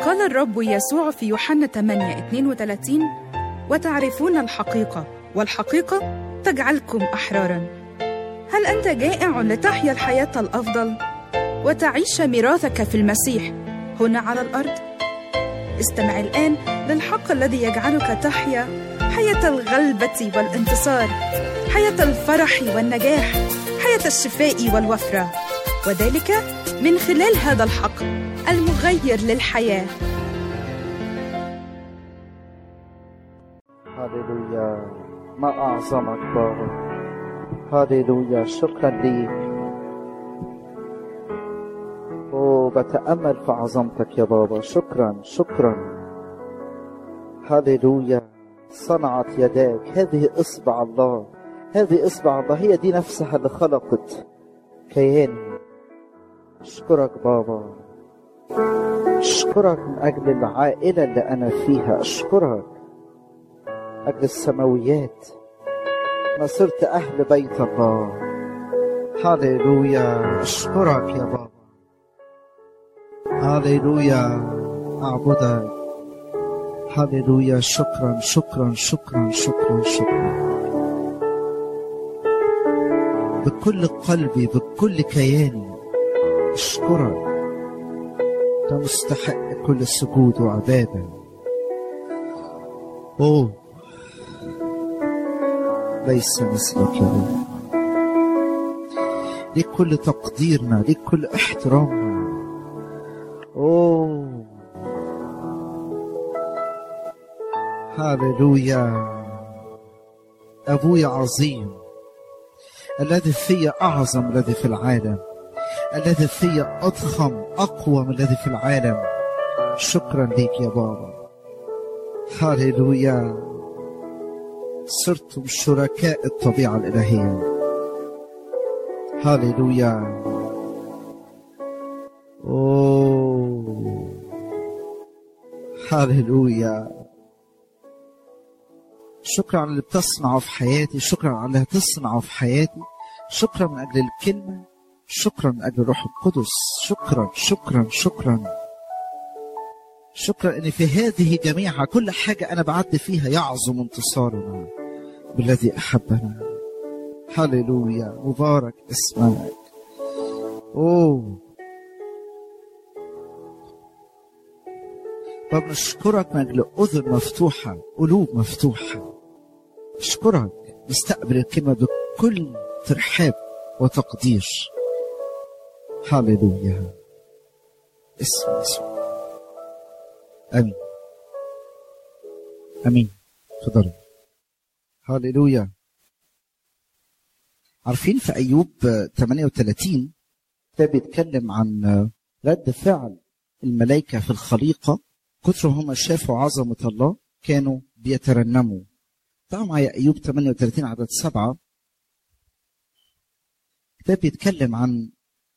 قال الرب يسوع في يوحنا 8 32 وتعرفون الحقيقة والحقيقة تجعلكم أحرارا هل أنت جائع لتحيا الحياة الأفضل وتعيش ميراثك في المسيح هنا على الأرض؟ استمع الآن للحق الذي يجعلك تحيا حياة الغلبة والانتصار حياة الفرح والنجاح حياة الشفاء والوفرة وذلك من خلال هذا الحق المغير للحياه هللويا ما أعظمك بابا هللويا شكرا ليك أوه بتأمل في عظمتك يا بابا شكرا شكرا هللويا صنعت يداك هذه إصبع الله هذه إصبع الله هي دي نفسها اللي خلقت كياني أشكرك بابا أشكرك من أجل العائلة اللي أنا فيها أشكرك أجل السماويات أنا صرت أهل بيت الله هللويا أشكرك يا بابا هللويا أعبدك هللويا شكرا شكرا شكرا شكرا شكرا بكل قلبي بكل كياني أشكرك أنت مستحق كل سجود وعبادة أوه ليس مثلك يا رب ليك كل تقديرنا ليك كل احترامنا أوه هاليلويا أبويا عظيم الذي في أعظم الذي في العالم الذي في أضخم أقوى من الذي في العالم شكرا ليك يا بابا هاليلويا صرتم شركاء الطبيعة الإلهية هاليلويا أوه هاليلويا شكرا على اللي بتصنعه في حياتي شكرا على اللي هتصنعه في حياتي شكرا من أجل الكلمة شكرا من أجل الروح القدس شكرا شكرا شكرا شكرا ان في هذه جميعها كل حاجه انا بعدي فيها يعظم انتصارنا بالذي احبنا هللويا مبارك اسمك اوه طب نشكرك من اجل اذن مفتوحه قلوب مفتوحه اشكرك نستقبل الكلمه بكل ترحاب وتقدير هللويا اسم يسوع امين امين تفضلوا هللويا عارفين في ايوب 38 ده بيتكلم عن رد فعل الملائكه في الخليقه كتر هم شافوا عظمه الله كانوا بيترنموا تعالوا معايا ايوب 38 عدد سبعة ده بيتكلم عن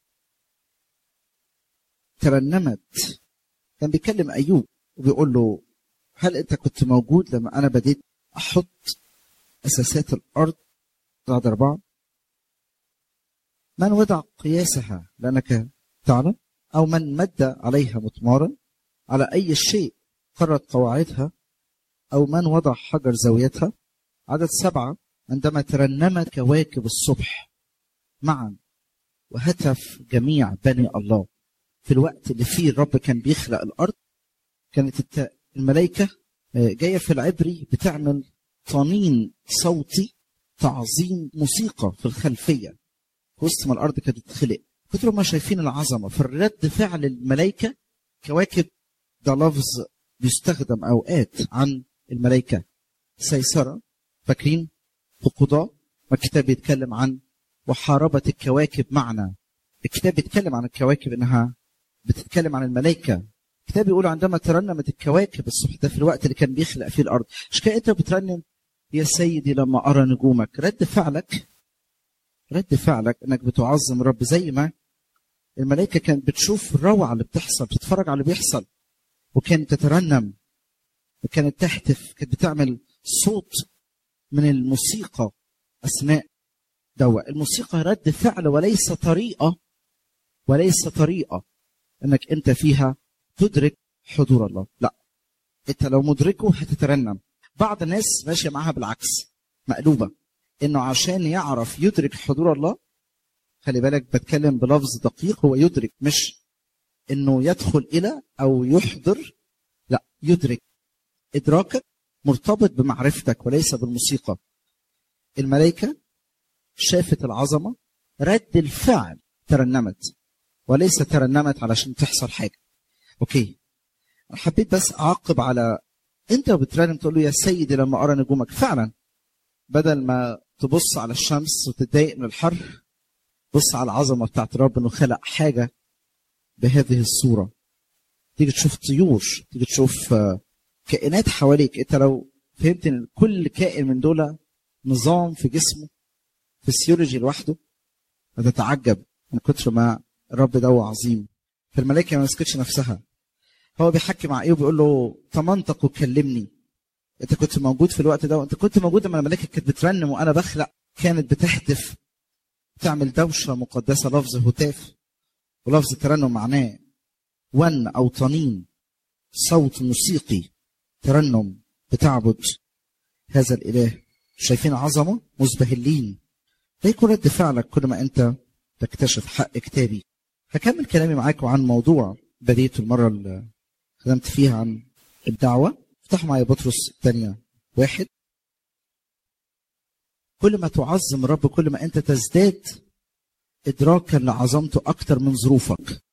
ترنمت كان بيكلم ايوب وبيقول له هل انت كنت موجود لما انا بديت احط اساسات الارض بعد اربعه من وضع قياسها لانك تعلم او من مد عليها مطمارا على اي شيء قرت قواعدها او من وضع حجر زاويتها عدد سبعه عندما ترنمت كواكب الصبح معا وهتف جميع بني الله في الوقت اللي فيه الرب كان بيخلق الارض كانت الملائكه جايه في العبري بتعمل طنين صوتي تعظيم موسيقى في الخلفيه في وسط ما الارض كانت تتخلق كتر ما شايفين العظمه فالرد فعل الملائكه كواكب ده لفظ بيستخدم اوقات عن الملائكه سيسره فاكرين في قضاء ما الكتاب بيتكلم عن وحاربت الكواكب معنا الكتاب بيتكلم عن الكواكب انها بتتكلم عن الملائكه الكتاب بيقول عندما ترنمت الكواكب الصبح ده في الوقت اللي كان بيخلق فيه الارض مش كده انت بترنم يا سيدي لما ارى نجومك رد فعلك رد فعلك انك بتعظم الرب زي ما الملائكه كانت بتشوف الروعه اللي بتحصل بتتفرج على اللي بيحصل وكانت تترنم وكانت تهتف كانت بتعمل صوت من الموسيقى اثناء دوا الموسيقى رد فعل وليس طريقه وليس طريقه انك انت فيها تدرك حضور الله لا انت لو مدركه هتترنم بعض الناس ماشيه معاها بالعكس مقلوبه انه عشان يعرف يدرك حضور الله خلي بالك بتكلم بلفظ دقيق هو يدرك مش انه يدخل الى او يحضر لا يدرك ادراكك مرتبط بمعرفتك وليس بالموسيقى الملائكه شافت العظمه رد الفعل ترنمت وليس ترنمت علشان تحصل حاجه اوكي حبيت بس اعقب على انت بترنم تقول له يا سيدي لما ارى نجومك فعلا بدل ما تبص على الشمس وتتضايق من الحر بص على العظمه بتاعت رب انه خلق حاجه بهذه الصوره تيجي تشوف طيور تيجي تشوف كائنات حواليك انت لو فهمت ان كل كائن من دول نظام في جسمه فسيولوجي لوحده هتتعجب من كتر ما الرب ده هو عظيم فالملائكه ما مسكتش نفسها هو بيحكي مع ايه وبيقول له تمنطق وكلمني انت كنت موجود في الوقت ده وانت كنت موجود لما الملائكه كانت بترنم وانا بخلق كانت بتهتف تعمل دوشه مقدسه لفظ هتاف ولفظ ترنم معناه ون او طنين صوت موسيقي ترنم بتعبد هذا الاله شايفين عظمه مزبهلين ده يكون رد فعلك كل ما انت تكتشف حق كتابي هكمل كلامي معاكم عن موضوع بديته المره اللي خدمت فيها عن الدعوه افتحوا معايا بطرس الثانيه واحد كل ما تعظم الرب كل ما انت تزداد ادراكا لعظمته اكتر من ظروفك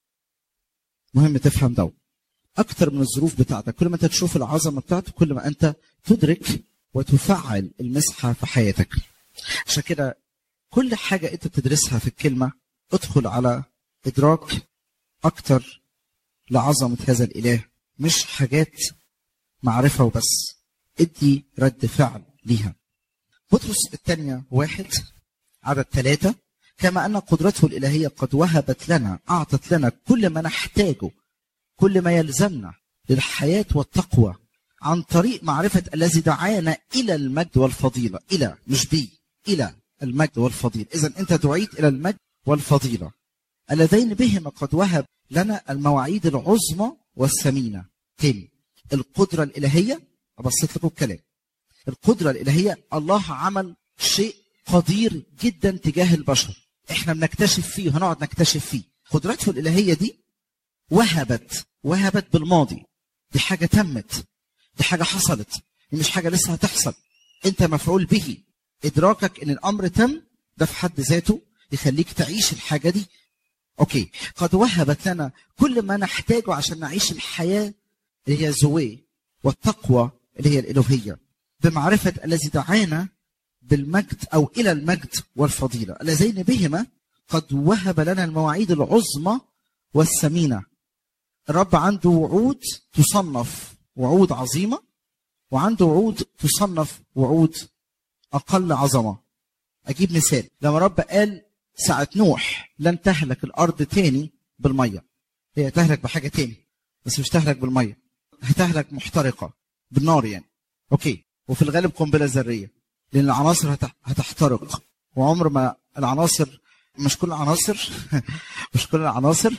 مهم تفهم ده اكتر من الظروف بتاعتك كل ما انت تشوف العظمه بتاعته كل ما انت تدرك وتفعل المسحه في حياتك عشان كده كل حاجه انت بتدرسها في الكلمه ادخل على ادراك اكتر لعظمه هذا الاله مش حاجات معرفه وبس ادي رد فعل ليها بطرس الثانيه واحد عدد ثلاثه كما ان قدرته الالهيه قد وهبت لنا اعطت لنا كل ما نحتاجه كل ما يلزمنا للحياه والتقوى عن طريق معرفه الذي دعانا الى المجد والفضيله الى مش بي الى المجد والفضيله اذا انت دعيت الى المجد والفضيله اللذين بهما قد وهب لنا المواعيد العظمى والثمينه تاني القدره الالهيه ابسط لكم الكلام القدره الالهيه الله عمل شيء قدير جدا تجاه البشر احنا بنكتشف فيه وهنقعد نكتشف فيه قدرته الالهيه دي وهبت وهبت بالماضي دي حاجه تمت دي حاجه حصلت دي مش حاجه لسه هتحصل انت مفعول به ادراكك ان الامر تم ده في حد ذاته يخليك تعيش الحاجه دي اوكي قد وهبت لنا كل ما نحتاجه عشان نعيش الحياه اللي هي زوي والتقوى اللي هي الالوهيه بمعرفه الذي دعانا بالمجد او الى المجد والفضيله اللذين بهما قد وهب لنا المواعيد العظمى والثمينه الرب عنده وعود تصنف وعود عظيمه وعنده وعود تصنف وعود اقل عظمه اجيب مثال لما رب قال ساعة نوح لن تهلك الارض تاني بالميه هي تهلك بحاجه تاني بس مش تهلك بالميه هتهلك محترقه بالنار يعني اوكي وفي الغالب قنبله ذريه لان العناصر هتحترق وعمر ما العناصر مش كل العناصر مش كل العناصر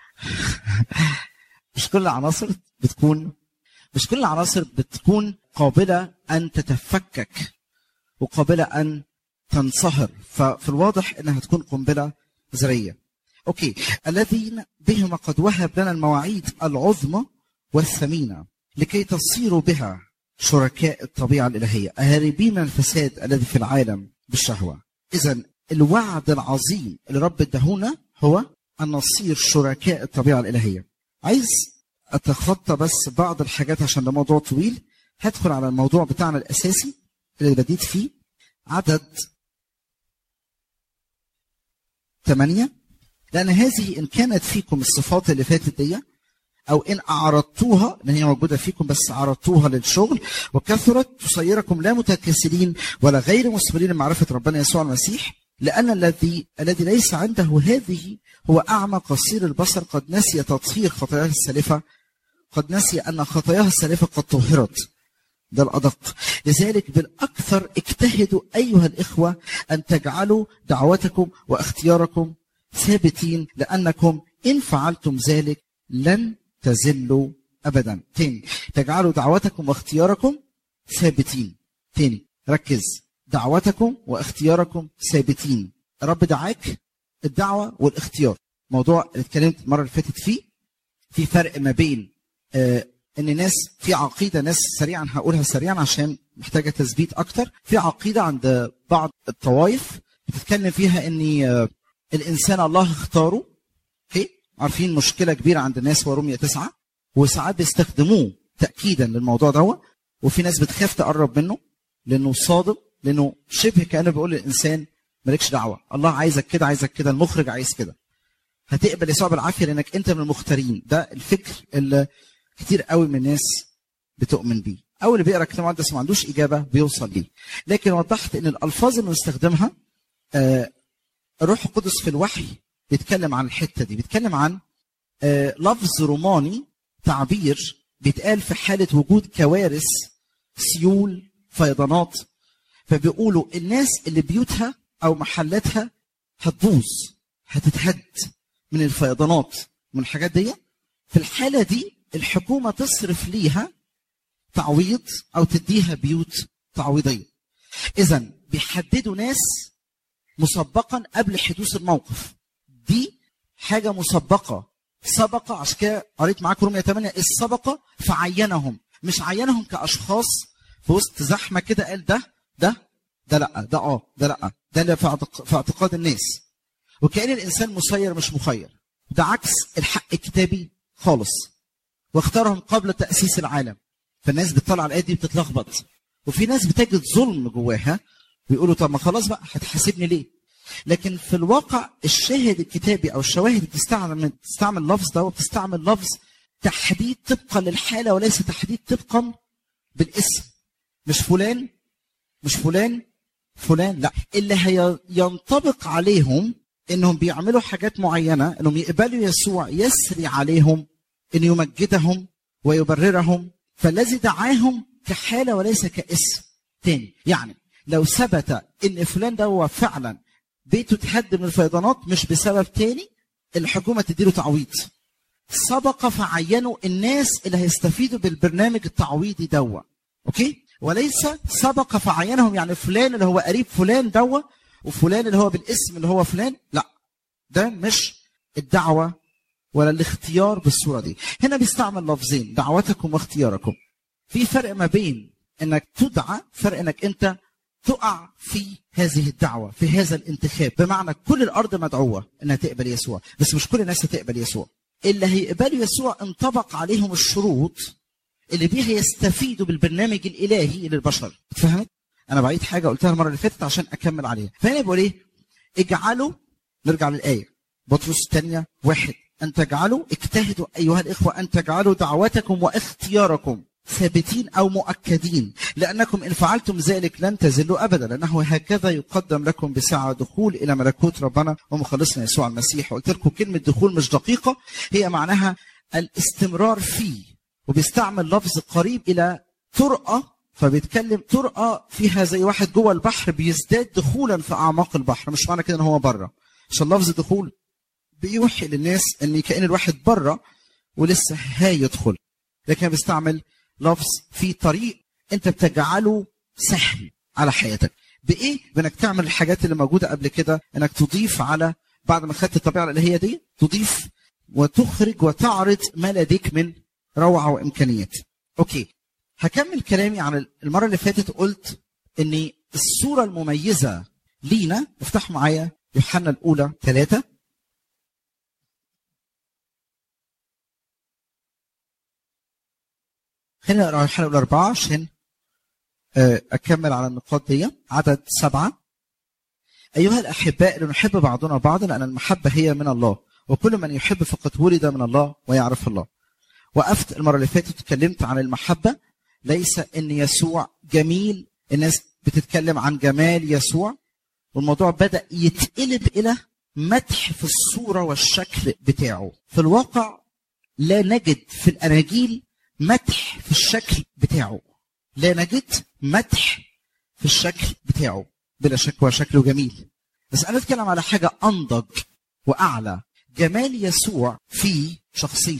مش كل العناصر بتكون مش كل العناصر بتكون قابله ان تتفكك وقابله ان تنصهر ففي الواضح انها هتكون قنبله ذريه اوكي الذين بهما قد وهب لنا المواعيد العظمى والثمينه لكي تصيروا بها شركاء الطبيعه الالهيه هاربين من الفساد الذي في العالم بالشهوه اذا الوعد العظيم اللي رب اداهونا هو ان نصير شركاء الطبيعه الالهيه عايز اتخطى بس بعض الحاجات عشان ده موضوع طويل هدخل على الموضوع بتاعنا الاساسي اللي بديت فيه عدد ثمانية لأن هذه إن كانت فيكم الصفات اللي فاتت دي أو إن أعرضتوها لأن هي موجودة فيكم بس أعرضتوها للشغل وكثرت تصيركم لا متكاسلين ولا غير مثمرين معرفة ربنا يسوع المسيح لأن الذي الذي ليس عنده هذه هو أعمى قصير البصر قد نسي تطهير خطاياه السالفة قد نسي أن خطاياه السالفة قد طهرت ده الأدق لذلك بالأكثر اجتهدوا أيها الإخوة أن تجعلوا دعوتكم واختياركم ثابتين لأنكم إن فعلتم ذلك لن تزلوا ابدا تاني تجعلوا دعوتكم واختياركم ثابتين تاني ركز دعوتكم واختياركم ثابتين الرب دعاك الدعوه والاختيار موضوع اللي اتكلمت المره اللي فاتت فيه في فرق ما بين آه ان ناس في عقيده ناس سريعا هقولها سريعا عشان محتاجه تثبيت اكتر في عقيده عند بعض الطوائف بتتكلم فيها ان آه الانسان الله اختاره اوكي عارفين مشكله كبيره عند الناس هو رومية تسعة وساعات بيستخدموه تاكيدا للموضوع ده وفي ناس بتخاف تقرب منه لانه صادق لانه شبه كانه بيقول للانسان مالكش دعوه الله عايزك كده عايزك كده المخرج عايز كده هتقبل يسوع بالعافيه لانك انت من المختارين ده الفكر اللي كتير قوي من الناس بتؤمن بيه او اللي بيقرا الكتاب المقدس ما عندوش اجابه بيوصل ليه لكن وضحت ان الالفاظ اللي بنستخدمها آه الروح القدس في الوحي بيتكلم عن الحته دي بيتكلم عن آه لفظ روماني تعبير بيتقال في حاله وجود كوارث سيول فيضانات فبيقولوا الناس اللي بيوتها او محلاتها هتبوظ هتتهد من الفيضانات من الحاجات دي في الحاله دي الحكومه تصرف ليها تعويض او تديها بيوت تعويضيه اذا بيحددوا ناس مسبقا قبل حدوث الموقف دي حاجه مسبقه سبق عشان كده قريت معاكم رومية 8 السبقه فعينهم مش عينهم كاشخاص في وسط زحمه كده قال ده ده ده لا ده اه ده لا ده اللي في اعتق- في اعتقاد الناس وكأن الانسان مسير مش مخير ده عكس الحق الكتابي خالص واختارهم قبل تأسيس العالم فالناس بتطلع الآية دي بتتلخبط وفي ناس بتجد ظلم جواها ويقولوا طب ما خلاص بقى هتحاسبني ليه لكن في الواقع الشاهد الكتابي او الشواهد اللي بتستعمل بتستعمل لفظ ده وبتستعمل لفظ تحديد طبقا للحاله وليس تحديد طبقا بالاسم مش فلان مش فلان فلان لا اللي هي ينطبق عليهم انهم بيعملوا حاجات معينه انهم يقبلوا يسوع يسري عليهم ان يمجدهم ويبررهم فالذي دعاهم كحاله وليس كاسم تاني يعني لو ثبت ان فلان ده هو فعلا بيته اتهد من الفيضانات مش بسبب تاني الحكومه تديله تعويض سبق فعينوا الناس اللي هيستفيدوا بالبرنامج التعويضي دوا اوكي وليس سبق فعينهم يعني فلان اللي هو قريب فلان دوا وفلان اللي هو بالاسم اللي هو فلان لا ده مش الدعوه ولا الاختيار بالصوره دي هنا بيستعمل لفظين دعوتكم واختياركم في فرق ما بين انك تدعى فرق انك انت تقع في هذه الدعوه في هذا الانتخاب بمعنى كل الارض مدعوه انها تقبل يسوع بس مش كل الناس هتقبل يسوع اللي هيقبلوا يسوع انطبق عليهم الشروط اللي بيها يستفيدوا بالبرنامج الالهي للبشر اتفهمت انا بعيد حاجه قلتها المره اللي فاتت عشان اكمل عليها فهنا بيقول ايه اجعلوا نرجع للايه بطرس الثانيه واحد ان تجعلوا اجتهدوا ايها الاخوه ان تجعلوا دعوتكم واختياركم ثابتين او مؤكدين لانكم ان فعلتم ذلك لن تزلوا ابدا لانه هكذا يقدم لكم بساعه دخول الى ملكوت ربنا ومخلصنا يسوع المسيح قلت لكم كلمه دخول مش دقيقه هي معناها الاستمرار فيه وبيستعمل لفظ قريب الى طرقه فبيتكلم طرقه فيها زي واحد جوه البحر بيزداد دخولا في اعماق البحر مش معنى كده ان هو بره عشان لفظ دخول بيوحي للناس ان كان الواحد بره ولسه هيدخل لكن بيستعمل لفظ في طريق انت بتجعله سهل على حياتك بايه بانك تعمل الحاجات اللي موجوده قبل كده انك تضيف على بعد ما خدت الطبيعه الالهيه دي تضيف وتخرج وتعرض ما لديك من روعه وامكانيات اوكي هكمل كلامي عن المره اللي فاتت قلت ان الصوره المميزه لينا افتحوا معايا يوحنا الاولى ثلاثة خلينا نقرا يوحنا الاولى أربعة عشان آه، أكمل على النقاط دي عدد سبعة أيها الأحباء لنحب بعضنا بعضا لأن المحبة هي من الله وكل من يحب فقد ولد من الله ويعرف الله وقفت المرة اللي فاتت اتكلمت عن المحبة ليس ان يسوع جميل الناس بتتكلم عن جمال يسوع والموضوع بدأ يتقلب إلى مدح في الصورة والشكل بتاعه في الواقع لا نجد في الأناجيل مدح في الشكل بتاعه لا نجد مدح في الشكل بتاعه بلا شك هو شكله جميل بس أنا أتكلم على حاجة أنضج وأعلى جمال يسوع في شخصيته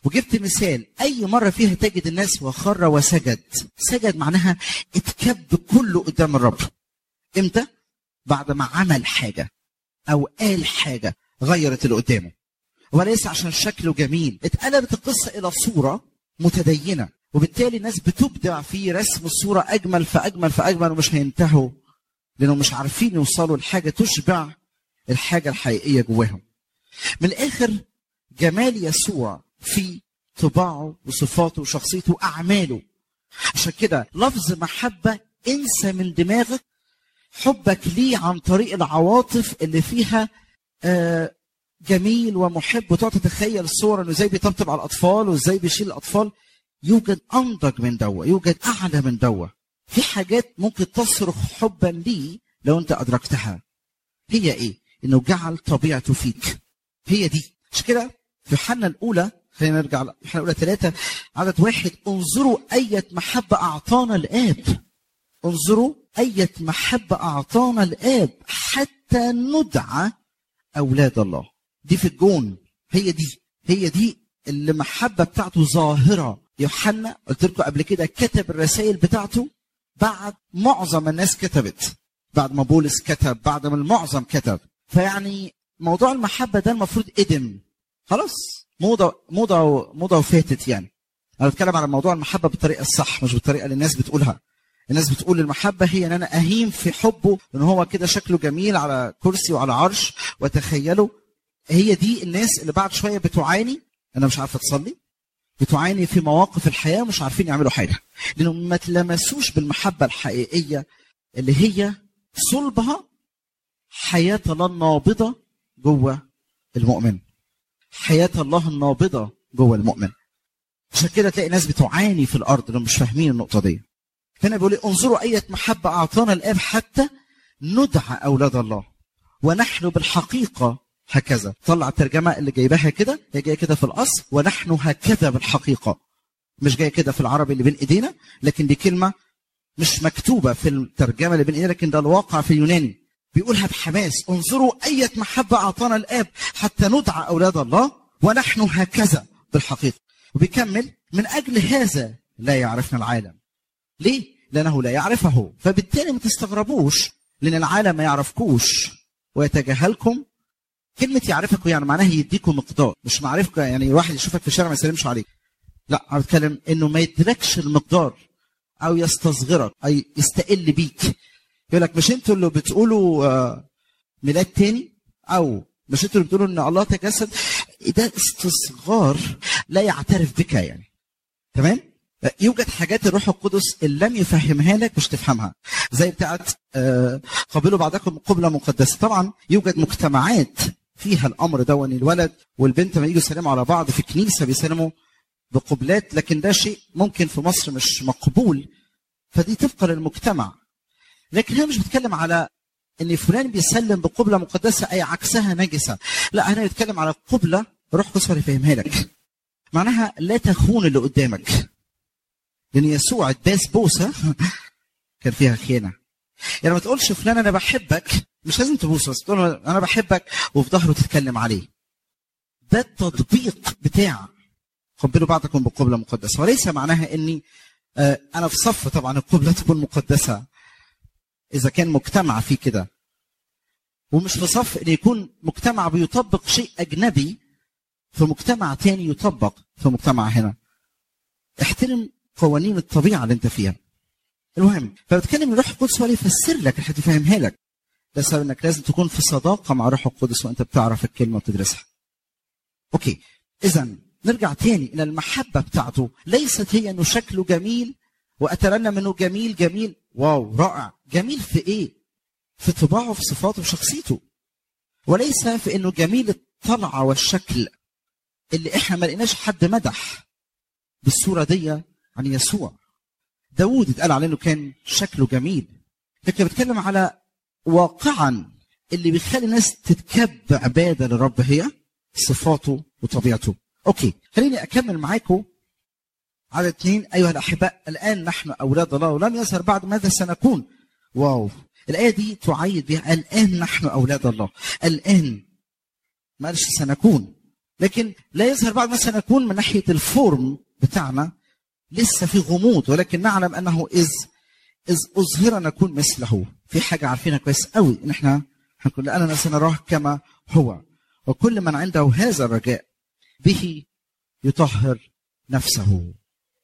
وجبت مثال اي مره فيها تجد الناس وخر وسجد سجد معناها اتكب كله قدام الرب امتى بعد ما عمل حاجه او قال حاجه غيرت اللي قدامه وليس عشان شكله جميل اتقلبت القصه الى صوره متدينه وبالتالي الناس بتبدع في رسم الصوره اجمل فاجمل فاجمل ومش هينتهوا لانهم مش عارفين يوصلوا لحاجه تشبع الحاجه الحقيقيه جواهم من الاخر جمال يسوع في طباعه وصفاته وشخصيته واعماله عشان كده لفظ محبه انسى من دماغك حبك ليه عن طريق العواطف اللي فيها آه جميل ومحب وتقعد تتخيل الصور انه ازاي بيطبطب على الاطفال وازاي بيشيل الاطفال يوجد انضج من دوا يوجد اعلى من دوا في حاجات ممكن تصرخ حبا ليه لو انت ادركتها هي ايه انه جعل طبيعته فيك هي دي مش كده في يوحنا الاولى خلينا نرجع يوحنا الاولى ثلاثة عدد واحد انظروا أية محبة أعطانا الآب انظروا أية محبة أعطانا الآب حتى ندعى أولاد الله دي في الجون هي دي هي دي اللي محبة بتاعته ظاهرة يوحنا قلت لكم قبل كده كتب الرسائل بتاعته بعد معظم الناس كتبت بعد ما بولس كتب بعد ما المعظم كتب فيعني موضوع المحبة ده المفروض قدم خلاص موضة موضة موضة وفاتت يعني انا بتكلم على موضوع المحبة بالطريقة الصح مش بالطريقة اللي الناس بتقولها الناس بتقول المحبة هي ان انا اهيم في حبه ان هو كده شكله جميل على كرسي وعلى عرش وتخيله هي دي الناس اللي بعد شوية بتعاني انا مش عارفة تصلي بتعاني في مواقف الحياة مش عارفين يعملوا حاجة لانهم ما تلمسوش بالمحبة الحقيقية اللي هي صلبها حياة الله النابضة جوه المؤمن حياة الله النابضة جوه المؤمن عشان كده تلاقي ناس بتعاني في الارض لو مش فاهمين النقطة دي هنا بيقول انظروا أية محبة أعطانا الآب حتى ندعى أولاد الله ونحن بالحقيقة هكذا طلع الترجمة اللي جايباها كده هي جاية كده في الأصل ونحن هكذا بالحقيقة مش جاية كده في العربي اللي بين إيدينا لكن دي كلمة مش مكتوبة في الترجمة اللي بين إيدينا لكن ده الواقع في اليوناني بيقولها بحماس انظروا أية محبة أعطانا الآب حتى ندعى أولاد الله ونحن هكذا بالحقيقة وبيكمل من أجل هذا لا يعرفنا العالم ليه؟ لأنه لا يعرفه فبالتالي ما تستغربوش لأن العالم ما يعرفكوش ويتجاهلكم كلمة يعرفكم يعني معناها يديكم مقدار مش معرفكم يعني واحد يشوفك في الشارع ما يسلمش عليك لا انا بتكلم انه ما يدركش المقدار او يستصغرك او يستقل بيك يقول لك مش انتوا اللي بتقولوا آه، ميلاد تاني او مش انتوا اللي بتقولوا ان الله تجسد ده استصغار لا يعترف بك يعني تمام يوجد حاجات الروح القدس اللي لم يفهمها لك مش تفهمها زي بتاعت آه، قبلوا بعضكم قبلة مقدسة طبعا يوجد مجتمعات فيها الامر ده ان الولد والبنت لما يجوا يسلموا على بعض في كنيسه بيسلموا بقبلات لكن ده شيء ممكن في مصر مش مقبول فدي طبقا للمجتمع لكن هي مش بتتكلم على ان فلان بيسلم بقبله مقدسه اي عكسها نجسه لا انا بتكلم على قبله روح قدس يفهمها لك معناها لا تخون اللي قدامك لان يسوع اداس بوسه كان فيها خيانه يعني ما تقولش فلان انا بحبك مش لازم تبوس بس تقول له انا بحبك وفي ظهره تتكلم عليه ده التطبيق بتاع قبلوا بعضكم بقبله مقدسه وليس معناها اني آه، انا في صف طبعا القبله تكون مقدسه اذا كان مجتمع فيه كده ومش في صف ان يكون مجتمع بيطبق شيء اجنبي في مجتمع تاني يطبق في مجتمع هنا احترم قوانين الطبيعه اللي انت فيها المهم فبتكلم الروح القدس هو اللي يفسر لك الحته يفهمها لك ده سبب انك لازم تكون في صداقه مع الروح القدس وانت بتعرف الكلمه وبتدرسها اوكي اذا نرجع تاني ان المحبه بتاعته ليست هي انه شكله جميل واترنم انه جميل جميل واو رائع جميل في ايه في طباعه في صفاته في شخصيته وليس في انه جميل الطلعه والشكل اللي احنا ما لقيناش حد مدح بالصوره دي عن يسوع داوود اتقال عليه انه كان شكله جميل لكن بتكلم على واقعا اللي بيخلي الناس تتكب عباده للرب هي صفاته وطبيعته اوكي خليني اكمل معاكم على اثنين ايها الاحباء الان نحن اولاد الله ولم يظهر بعد ماذا سنكون واو الايه دي تعيد بها الان نحن اولاد الله الان ما قالش سنكون لكن لا يظهر بعد مثلا يكون من ناحيه الفورم بتاعنا لسه في غموض ولكن نعلم انه اذ اذ اظهر نكون مثله في حاجه عارفينها كويس قوي ان احنا هنكون لاننا سنراه كما هو وكل من عنده هذا الرجاء به يطهر نفسه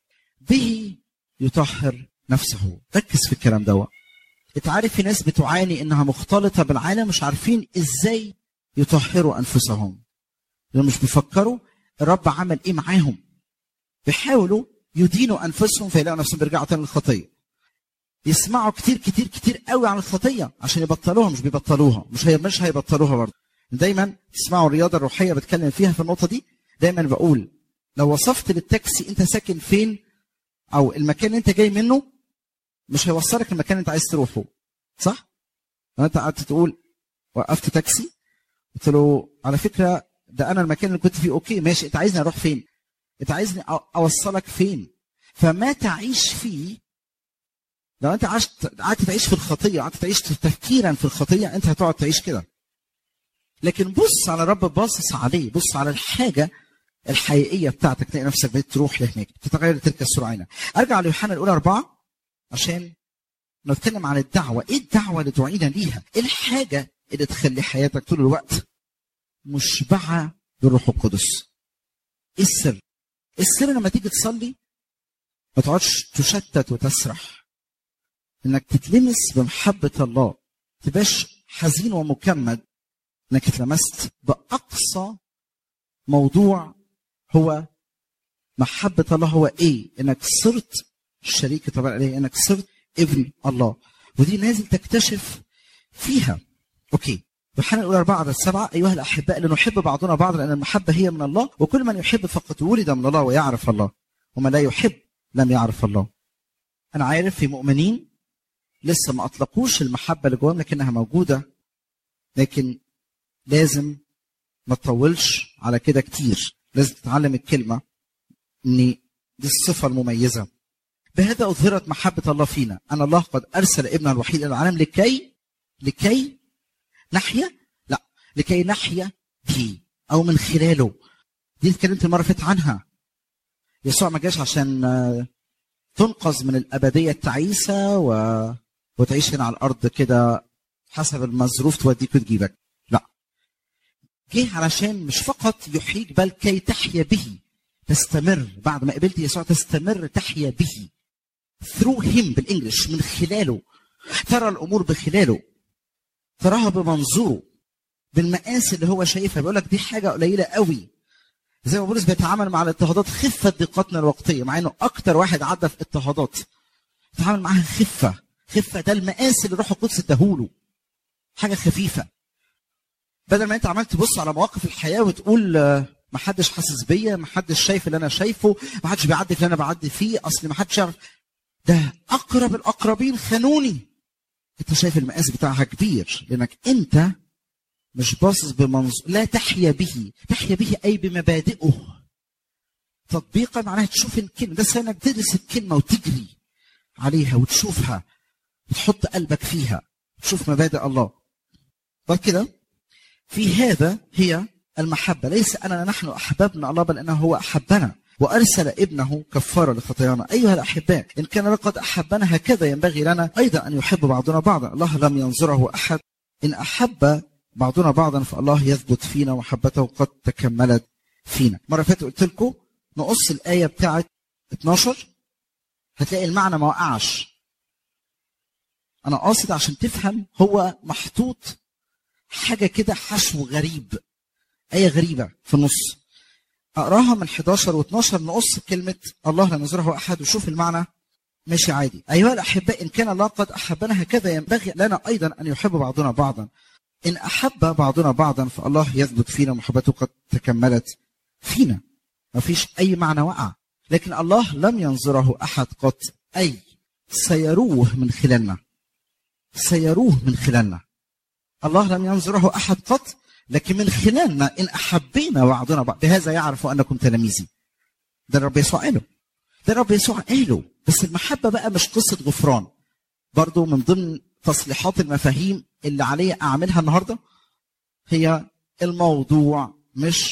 به يطهر نفسه ركز في الكلام ده انت عارف في ناس بتعاني انها مختلطه بالعالم مش عارفين ازاي يطهروا انفسهم لانهم مش بيفكروا الرب عمل ايه معاهم بيحاولوا يدينوا انفسهم فيلاقوا نفسهم بيرجعوا تاني للخطيه يسمعوا كتير كتير كتير قوي عن الخطيه عشان يبطلوها مش بيبطلوها مش هي مش هيبطلوها برضه دايما تسمعوا الرياضه الروحيه بتكلم فيها في النقطه دي دايما بقول لو وصفت للتاكسي انت ساكن فين او المكان اللي انت جاي منه مش هيوصلك المكان اللي انت عايز تروحه صح؟ لو انت قعدت تقول وقفت تاكسي قلت له على فكره ده انا المكان اللي كنت فيه اوكي ماشي انت عايزني اروح فين؟ انت عايزني أ- اوصلك فين؟ فما تعيش فيه لو انت عشت قعدت تعيش في الخطيه قعدت تعيش تفكيرا في الخطيه انت هتقعد تعيش كده لكن بص على رب باصص عليه بص على الحاجه الحقيقيه بتاعتك تلاقي نفسك بقيت تروح لهناك تتغير تلك السرعه ارجع ليوحنا الاولى اربعه عشان نتكلم عن الدعوه ايه الدعوه اللي دعينا ليها ايه الحاجه اللي تخلي حياتك طول الوقت مشبعه بالروح القدس ايه السر السر لما تيجي تصلي ما تقعدش تشتت وتسرح انك تتلمس بمحبه الله تبقاش حزين ومكمد انك اتلمست باقصى موضوع هو محبه الله هو ايه انك صرت شريك طبعا عليه انك صرت ابن الله ودي لازم تكتشف فيها اوكي يوحنا الاولى 4 عدد 7 ايها الاحباء لنحب بعضنا بعضا لان المحبه هي من الله وكل من يحب فقد ولد من الله ويعرف الله ومن لا يحب لم يعرف الله انا عارف في مؤمنين لسه ما اطلقوش المحبه اللي جواهم لكنها موجوده لكن لازم ما تطولش على كده كتير لازم تتعلم الكلمه ان دي الصفه المميزه بهذا اظهرت محبه الله فينا ان الله قد ارسل ابنه الوحيد الى العالم لكي لكي نحيا لا لكي نحيا به او من خلاله دي اتكلمت المره اللي فاتت عنها يسوع ما جاش عشان آه، تنقذ من الابديه التعيسه و... وتعيش هنا على الارض كده حسب المظروف توديك وتجيبك لا جه علشان مش فقط يحييك بل كي تحيا به تستمر بعد ما قبلت يسوع تستمر تحيا به through him بالانجلش من خلاله ترى الامور بخلاله تراها بمنظوره بالمقاس اللي هو شايفها بيقول لك دي حاجه قليله قوي زي ما بولس بيتعامل مع الاضطهادات خفه ضيقتنا الوقتيه مع انه اكتر واحد عدى في اضطهادات يتعامل معاها خفه خفه ده المقاس اللي روح القدس اداهوله حاجه خفيفه بدل ما انت عمال تبص على مواقف الحياه وتقول آه، ما حدش حاسس بيا ما حدش شايف اللي انا شايفه ما حدش بيعدي في اللي انا بعدي فيه اصل ما حدش يعرف ده اقرب الاقربين خانوني انت شايف المقاس بتاعها كبير لانك انت مش باصص بمنظور لا تحيا به تحيا به اي بمبادئه تطبيقا معناها تشوف الكلمه ده سنة انك تدرس الكلمه وتجري عليها وتشوفها وتحط قلبك فيها تشوف مبادئ الله طب كده في هذا هي المحبة ليس أننا نحن أحببنا الله بل أنه هو أحبنا وأرسل ابنه كفارة لخطايانا أيها الأحباء إن كان لقد أحبنا هكذا ينبغي لنا أيضا أن يحب بعضنا بعضا الله لم ينظره أحد إن أحب بعضنا بعضا فالله يثبت فينا ومحبته قد تكملت فينا مرة فاتت قلت لكم نقص الآية بتاعت 12 هتلاقي المعنى ما وقعش أنا قاصد عشان تفهم هو محطوط حاجة كده حشو غريب آية غريبة في النص أقراها من 11 و12 نقص كلمة الله لم يزره أحد وشوف المعنى ماشي عادي أيها الأحباء إن كان الله قد أحبنا هكذا ينبغي لنا أيضا أن يحب بعضنا بعضا إن أحب بعضنا بعضا فالله يثبت فينا محبته قد تكملت فينا ما فيش أي معنى وقع لكن الله لم ينظره أحد قط أي سيروه من خلالنا سيروه من خلالنا الله لم ينظره أحد قط لكن من خلالنا إن أحبينا بعضنا بعض بهذا يعرف أنكم تلاميذي ده الرب يسوع قاله ده الرب يسوع قاله بس المحبة بقى مش قصة غفران برضو من ضمن تصليحات المفاهيم اللي عليا أعملها النهاردة هي الموضوع مش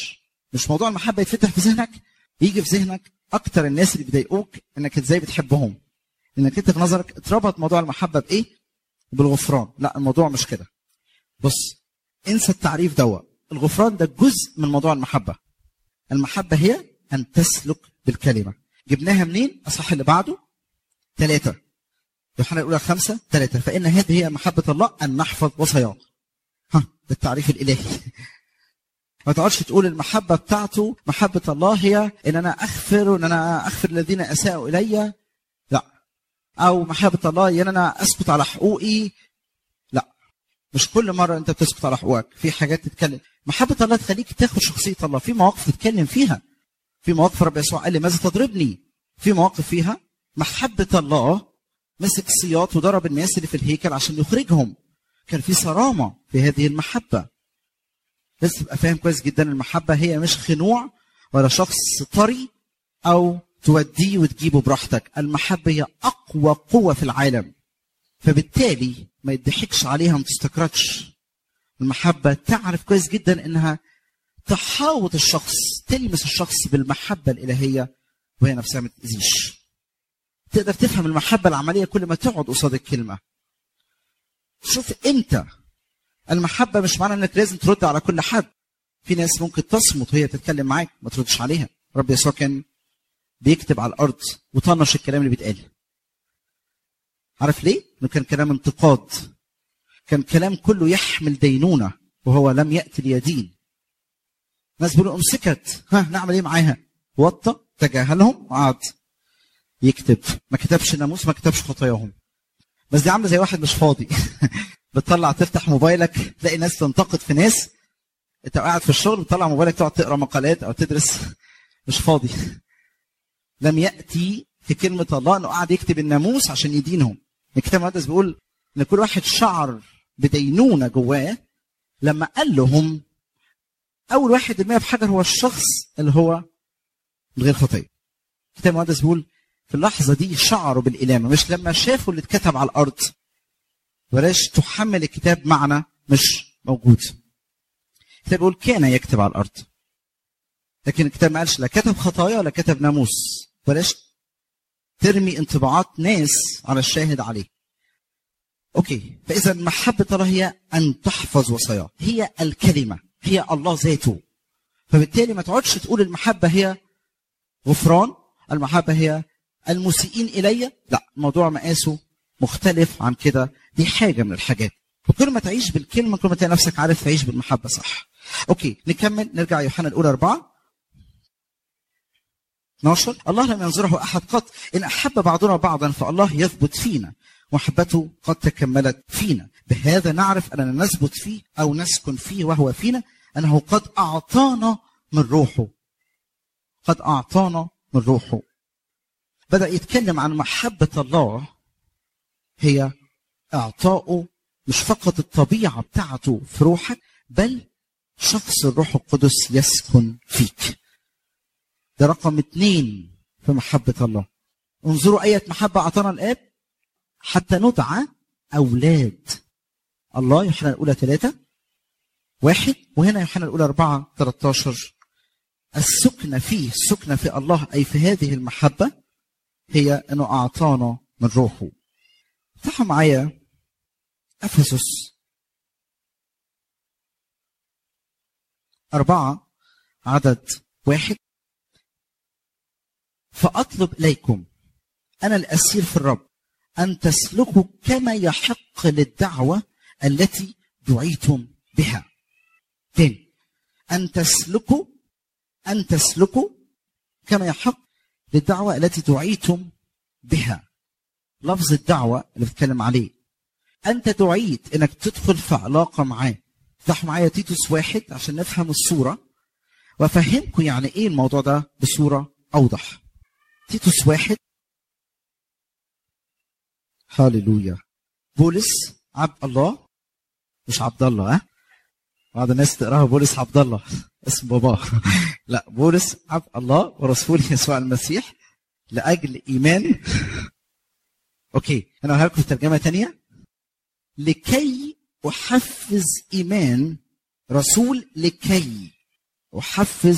مش موضوع المحبه يتفتح في ذهنك يجي في ذهنك اكتر الناس اللي بيضايقوك انك ازاي بتحبهم انك انت في نظرك اتربط موضوع المحبه بايه بالغفران لا الموضوع مش كده بص انسى التعريف دوا الغفران ده جزء من موضوع المحبه المحبه هي ان تسلك بالكلمه جبناها منين اصح اللي بعده ثلاثه يوحنا الاولى خمسه ثلاثه فان هذه هي محبه الله ان نحفظ وصاياه ها ده التعريف الالهي ما تقعدش تقول المحبة بتاعته محبة الله هي إن أنا أغفر وإن أنا أغفر الذين أساءوا إلي لا أو محبة الله هي إن أنا أسكت على حقوقي لا مش كل مرة أنت بتسكت على حقوقك في حاجات تتكلم محبة الله تخليك تاخد شخصية الله في مواقف تتكلم فيها في مواقف رب يسوع قال لي ماذا تضربني في مواقف فيها محبة الله مسك السياط وضرب الناس اللي في الهيكل عشان يخرجهم كان في صرامة في هذه المحبة لازم تبقى فاهم كويس جدا المحبة هي مش خنوع ولا شخص طري أو توديه وتجيبه براحتك المحبة هي أقوى قوة في العالم فبالتالي ما يضحكش عليها ما تستكرتش المحبة تعرف كويس جدا إنها تحاوط الشخص تلمس الشخص بالمحبة الإلهية وهي نفسها ما تأذيش تقدر تفهم المحبة العملية كل ما تقعد قصاد الكلمة شوف امتى المحبة مش معنى انك لازم ترد على كل حد في ناس ممكن تصمت وهي تتكلم معاك ما تردش عليها رب يسوع كان بيكتب على الارض وطنش الكلام اللي بيتقال عارف ليه؟ انه كان كلام انتقاد كان كلام كله يحمل دينونة وهو لم يأتي ليدين ناس بيقولوا امسكت ها نعمل ايه معاها وطى تجاهلهم وقعد يكتب ما كتبش الناموس ما كتبش خطاياهم بس دي عامله زي واحد مش فاضي بتطلع تفتح موبايلك تلاقي ناس تنتقد في ناس انت قاعد في الشغل بتطلع موبايلك تقعد تقرا مقالات او تدرس مش فاضي لم ياتي في كلمه الله انه قاعد يكتب الناموس عشان يدينهم الكتاب المقدس بيقول ان كل واحد شعر بدينونه جواه لما قال لهم اول واحد يرميها بحجر هو الشخص اللي هو الغير خطيه الكتاب المقدس بيقول في اللحظه دي شعروا بالالامه مش لما شافوا اللي اتكتب على الارض بلاش تحمل الكتاب معنى مش موجود الكتاب بيقول كان يكتب على الارض لكن الكتاب ما قالش لا كتب خطايا ولا كتب ناموس بلاش ترمي انطباعات ناس على الشاهد عليه اوكي فاذا محبه الله هي ان تحفظ وصاياه هي الكلمه هي الله ذاته فبالتالي ما تقعدش تقول المحبه هي غفران المحبه هي المسيئين الي لا الموضوع مقاسه مختلف عن كده دي حاجه من الحاجات وكل ما تعيش بالكلمه كل ما تلاقي نفسك عارف تعيش بالمحبه صح اوكي نكمل نرجع يوحنا الاولى أربعة 12 الله لم ينظره احد قط ان احب بعضنا بعضا فالله يثبت فينا محبته قد تكملت فينا بهذا نعرف اننا نثبت فيه او نسكن فيه وهو فينا انه قد اعطانا من روحه قد اعطانا من روحه بدا يتكلم عن محبه الله هي اعطائه مش فقط الطبيعه بتاعته في روحك بل شخص الروح القدس يسكن فيك ده رقم اثنين في محبة الله انظروا أية محبة أعطانا الآب حتى ندعى أولاد الله يوحنا الأولى ثلاثة واحد وهنا يوحنا الأولى أربعة 13 السكنة فيه السكنة في الله أي في هذه المحبة هي أنه أعطانا من روحه افتحوا معايا أفسس أربعة عدد واحد فأطلب إليكم أنا الأسير في الرب أن تسلكوا كما يحق للدعوة التي دعيتم بها تاني أن تسلكوا أن تسلكوا كما يحق للدعوة التي دعيتم بها لفظ الدعوة اللي بتكلم عليه أنت دعيت إنك تدخل في علاقة معاه افتحوا معايا تيتوس واحد عشان نفهم الصورة وأفهمكم يعني إيه الموضوع ده بصورة أوضح تيتوس واحد هاليلويا بولس عبد الله مش عبد الله ها بعض الناس تقراها بولس عبد الله اسم باباه لا بولس عبد الله ورسول يسوع المسيح لاجل ايمان اوكي انا هقولها لكم في ترجمه ثانيه لكي احفز ايمان رسول لكي احفز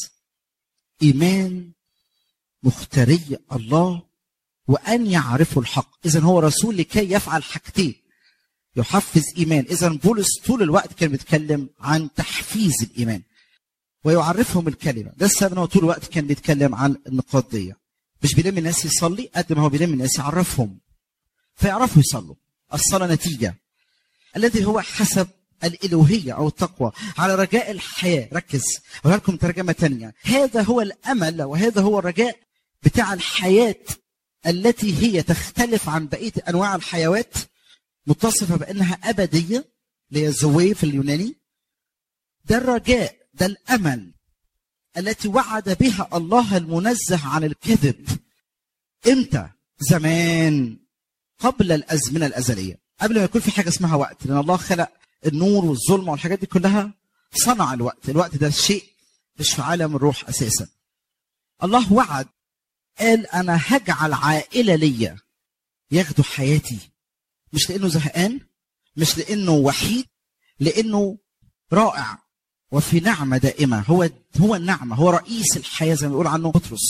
ايمان مختاري الله وان يعرفوا الحق اذا هو رسول لكي يفعل حاجتين يحفز ايمان اذا بولس طول الوقت كان بيتكلم عن تحفيز الايمان ويعرفهم الكلمه ده السبب ان هو طول الوقت كان بيتكلم عن النقاط دي مش بيلم الناس يصلي قد ما هو بيلم الناس يعرفهم فيعرفوا يصلوا الصلاه نتيجه الذي هو حسب الالوهيه او التقوى على رجاء الحياه ركز اقول لكم ترجمه تانية هذا هو الامل وهذا هو الرجاء بتاع الحياه التي هي تختلف عن بقيه انواع الحيوات متصفه بانها ابديه اللي هي زوي في اليوناني ده الرجاء ده الامل التي وعد بها الله المنزه عن الكذب امتى زمان قبل الازمنه الازليه قبل ما يكون في حاجه اسمها وقت لان الله خلق النور والظلمه والحاجات دي كلها صنع الوقت الوقت ده شيء مش في عالم الروح اساسا الله وعد قال انا هجعل عائله ليا ياخدوا حياتي مش لانه زهقان مش لانه وحيد لانه رائع وفي نعمه دائمه هو هو النعمه هو رئيس الحياه زي ما بيقول عنه بطرس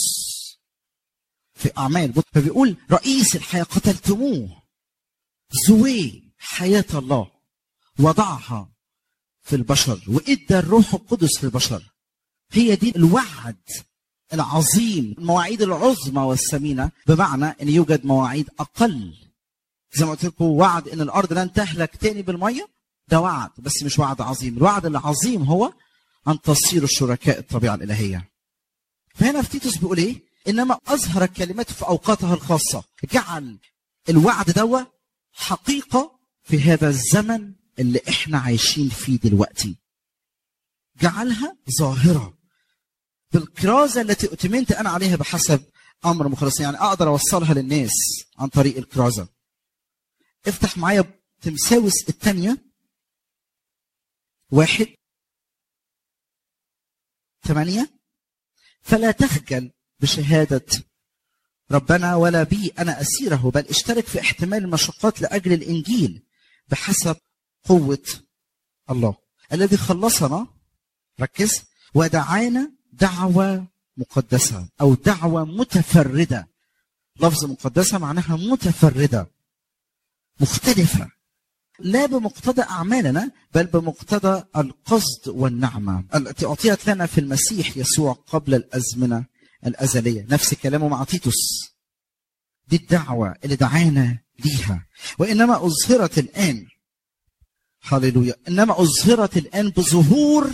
في اعمال بطرس فبيقول رئيس الحياه قتلتموه زوي حياه الله وضعها في البشر وادى الروح القدس للبشر هي دي الوعد العظيم المواعيد العظمى والثمينه بمعنى ان يوجد مواعيد اقل زي ما قلت لكم وعد ان الارض لن تهلك تاني بالميه ده وعد بس مش وعد عظيم الوعد العظيم هو ان تصيروا شركاء الطبيعه الالهيه فهنا في تيتوس بيقول ايه انما اظهر الكلمات في اوقاتها الخاصه جعل الوعد دوا حقيقه في هذا الزمن اللي احنا عايشين فيه دلوقتي جعلها ظاهره بالكرازه التي اتمنت انا عليها بحسب امر مخلص يعني اقدر اوصلها للناس عن طريق الكرازه افتح معايا تمساوس الثانيه واحد ثمانية فلا تخجل بشهادة ربنا ولا بي أنا أسيره بل اشترك في احتمال المشقات لأجل الإنجيل بحسب قوة الله الذي خلصنا ركز ودعانا دعوة مقدسة أو دعوة متفردة لفظ مقدسة معناها متفردة مختلفة لا بمقتضى أعمالنا بل بمقتضى القصد والنعمة التي أعطيت لنا في المسيح يسوع قبل الأزمنة الأزلية نفس كلامه مع تيتوس دي الدعوة اللي دعانا ليها وإنما أظهرت الآن هللويا إنما أظهرت الآن بظهور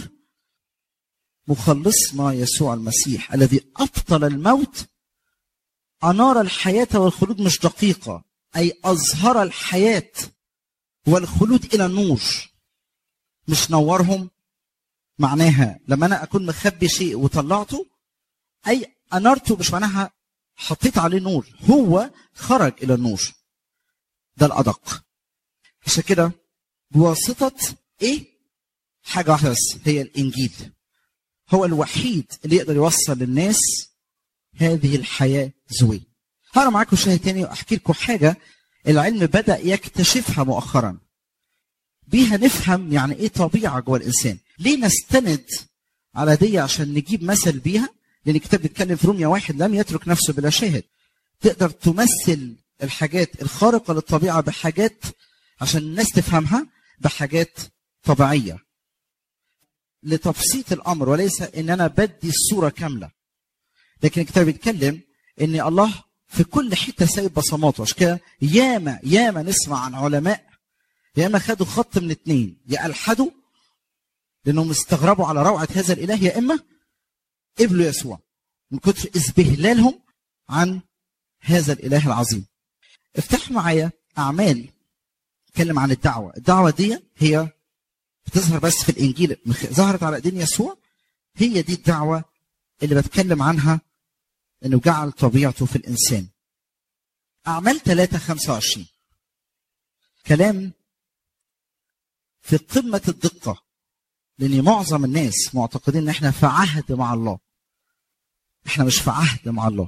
مخلصنا يسوع المسيح الذي أبطل الموت أنار الحياة والخلود مش دقيقة أي أظهر الحياة والخلود إلى النور مش نورهم معناها لما أنا أكون مخبي شيء وطلعته أي أنرته مش معناها حطيت عليه نور هو خرج إلى النور ده الأدق عشان كده بواسطة إيه؟ حاجة واحدة بس هي الإنجيل هو الوحيد اللي يقدر يوصل للناس هذه الحياة زوي هقرا معاكم شاهد تاني واحكي لكم حاجة العلم بدأ يكتشفها مؤخرا بيها نفهم يعني ايه طبيعة جوه الإنسان ليه نستند على دي عشان نجيب مثل بيها لأن الكتاب بيتكلم في روميا واحد لم يترك نفسه بلا شاهد تقدر تمثل الحاجات الخارقة للطبيعة بحاجات عشان الناس تفهمها بحاجات طبيعية لتبسيط الأمر وليس إن أنا بدي الصورة كاملة لكن الكتاب بيتكلم إن الله في كل حتة سايب بصماته عشان كده ياما ياما نسمع عن علماء ياما خدوا خط من اتنين يا ألحدوا لأنهم استغربوا على روعة هذا الإله يا إما قبلوا يسوع من كتر إذبهلالهم عن هذا الإله العظيم افتح معايا أعمال اتكلم عن الدعوة الدعوة دي هي بتظهر بس في الإنجيل ظهرت على إيدين يسوع هي دي الدعوة اللي بتكلم عنها انه جعل طبيعته في الانسان اعمال 3 25 كلام في قمه الدقه لان معظم الناس معتقدين ان احنا في عهد مع الله احنا مش في عهد مع الله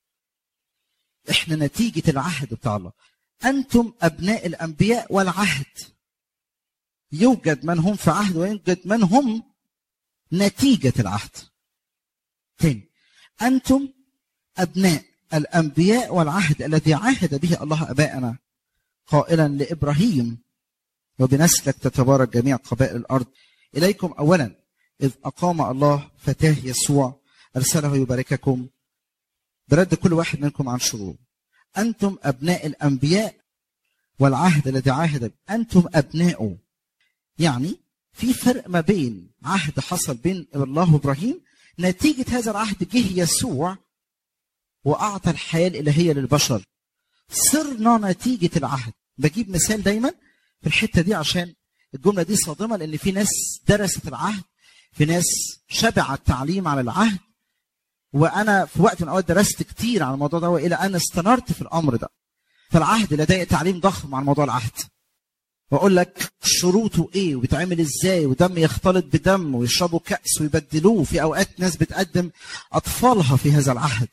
احنا نتيجه العهد بتاع الله انتم ابناء الانبياء والعهد يوجد من هم في عهد ويوجد من هم نتيجة العهد تاني أنتم أبناء الأنبياء والعهد الذي عاهد به الله أبائنا قائلا لإبراهيم وبنسلك تتبارك جميع قبائل الأرض إليكم أولا إذ أقام الله فتاه يسوع أرسله يبارككم برد كل واحد منكم عن شرور أنتم أبناء الأنبياء والعهد الذي عاهد أنتم أبناؤه يعني في فرق ما بين عهد حصل بين الله وإبراهيم نتيجة هذا العهد جه يسوع وأعطى الحياة الإلهية للبشر صرنا نتيجة العهد بجيب مثال دايما في الحتة دي عشان الجملة دي صادمة لأن في ناس درست العهد في ناس شبع التعليم على العهد وأنا في وقت من الأوقات درست كتير عن الموضوع ده وإلى أن استنرت في الأمر ده فالعهد لدي تعليم ضخم عن موضوع العهد واقول لك شروطه ايه وبيتعمل ازاي ودم يختلط بدم ويشربوا كاس ويبدلوه في اوقات ناس بتقدم اطفالها في هذا العهد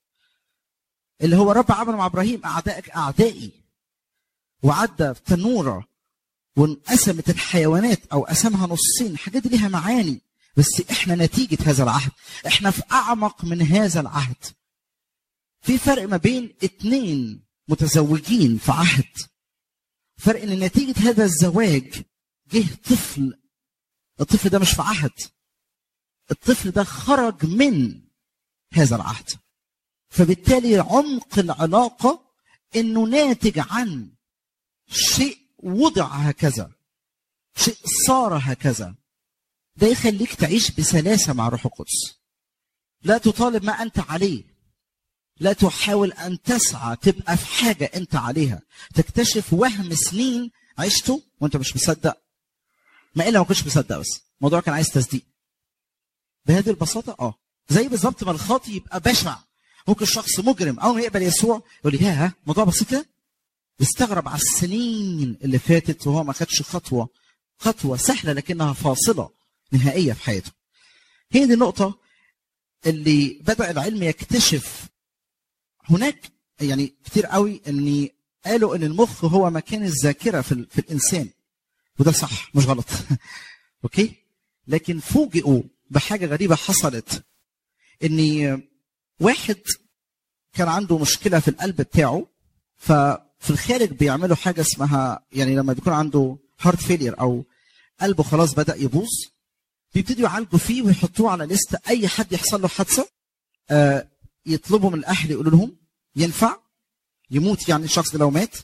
اللي هو رب عمل مع ابراهيم اعدائك اعدائي وعدى في تنوره وانقسمت الحيوانات او قسمها نصين الحاجات دي ليها معاني بس احنا نتيجه هذا العهد احنا في اعمق من هذا العهد في فرق ما بين اتنين متزوجين في عهد فرق ان نتيجه هذا الزواج جه طفل الطفل ده مش في عهد الطفل ده خرج من هذا العهد فبالتالي عمق العلاقه انه ناتج عن شيء وضع هكذا شيء صار هكذا ده يخليك تعيش بسلاسه مع روح القدس لا تطالب ما انت عليه لا تحاول ان تسعى تبقى في حاجه انت عليها تكتشف وهم سنين عشته وانت مش مصدق ما الا ما كنتش مصدق بس الموضوع كان عايز تصديق بهذه البساطه اه زي بالظبط ما الخاطي يبقى بشع ممكن شخص مجرم اول ما يقبل يسوع يقول لي ياه موضوع بسيط كده يستغرب على السنين اللي فاتت وهو ما خدش خطوه خطوه سهله لكنها فاصله نهائيه في حياته هي دي النقطه اللي بدا العلم يكتشف هناك يعني كتير قوي ان قالوا ان المخ هو مكان الذاكره في, في الانسان وده صح مش غلط اوكي لكن فوجئوا بحاجه غريبه حصلت ان واحد كان عنده مشكله في القلب بتاعه ففي الخارج بيعملوا حاجه اسمها يعني لما بيكون عنده هارت فيلير او قلبه خلاص بدا يبوظ بيبتدوا يعالجوا فيه ويحطوه على ليست اي حد يحصل له حادثه آه يطلبوا من الاهل يقولوا لهم ينفع يموت يعني الشخص ده لو مات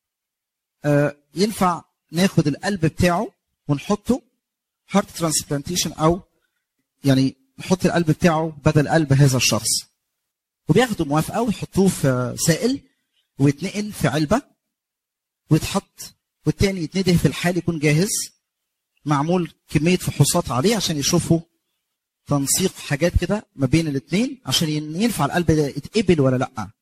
آه ينفع ناخد القلب بتاعه ونحطه هارت ترانسبلانتيشن او يعني نحط القلب بتاعه بدل قلب هذا الشخص وبياخدوا موافقه ويحطوه في سائل ويتنقل في علبه ويتحط والتاني يتنده في الحال يكون جاهز معمول كميه فحوصات عليه عشان يشوفوا تنسيق حاجات كده ما بين الاثنين عشان ينفع القلب ده يتقبل ولا لا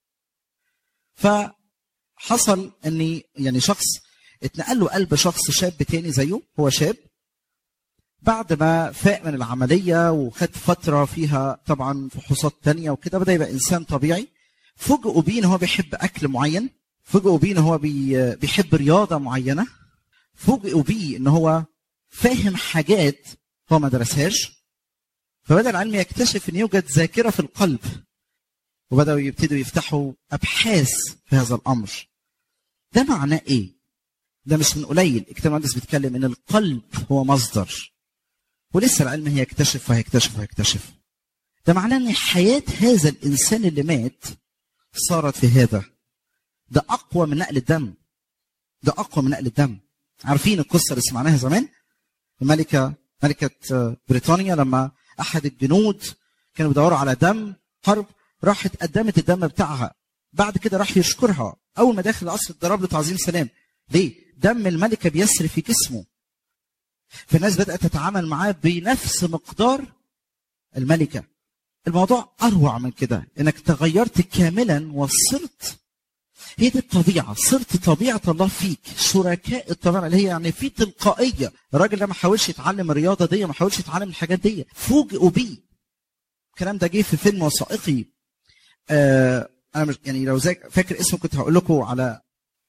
فحصل ان يعني شخص اتنقل له قلب شخص شاب تاني زيه هو شاب بعد ما فاق من العملية وخد فترة فيها طبعا فحوصات تانية وكده بدأ يبقى إنسان طبيعي فوجئوا بيه إن هو بيحب أكل معين فوجئوا بيه إن هو بي بيحب رياضة معينة فوجئوا بيه إن هو فاهم حاجات هو ما درسهاش فبدأ العلم يكتشف إن يوجد ذاكرة في القلب وبدأوا يبتدوا يفتحوا أبحاث في هذا الأمر ده معناه إيه؟ ده مش من قليل الكتاب المقدس بيتكلم إن القلب هو مصدر ولسه العلم هيكتشف وهيكتشف وهيكتشف ده معناه ان حياه هذا الانسان اللي مات صارت في هذا ده اقوى من نقل الدم ده اقوى من نقل الدم عارفين القصه اللي سمعناها زمان الملكه ملكه بريطانيا لما احد الجنود كانوا بيدوروا على دم حرب راحت قدمت الدم بتاعها بعد كده راح يشكرها اول ما داخل القصر اتضرب له تعظيم سلام ليه دم الملكه بيسري في جسمه فالناس بدأت تتعامل معاه بنفس مقدار الملكة الموضوع أروع من كده إنك تغيرت كاملا وصرت هي دي الطبيعة صرت طبيعة الله فيك شركاء الطبيعة اللي هي يعني في تلقائية الراجل ده ما حاولش يتعلم الرياضة دي ما حاولش يتعلم الحاجات دي فوجئوا بيه الكلام ده جه في فيلم وثائقي آه انا مش يعني لو زي فاكر اسمه كنت هقول لكم على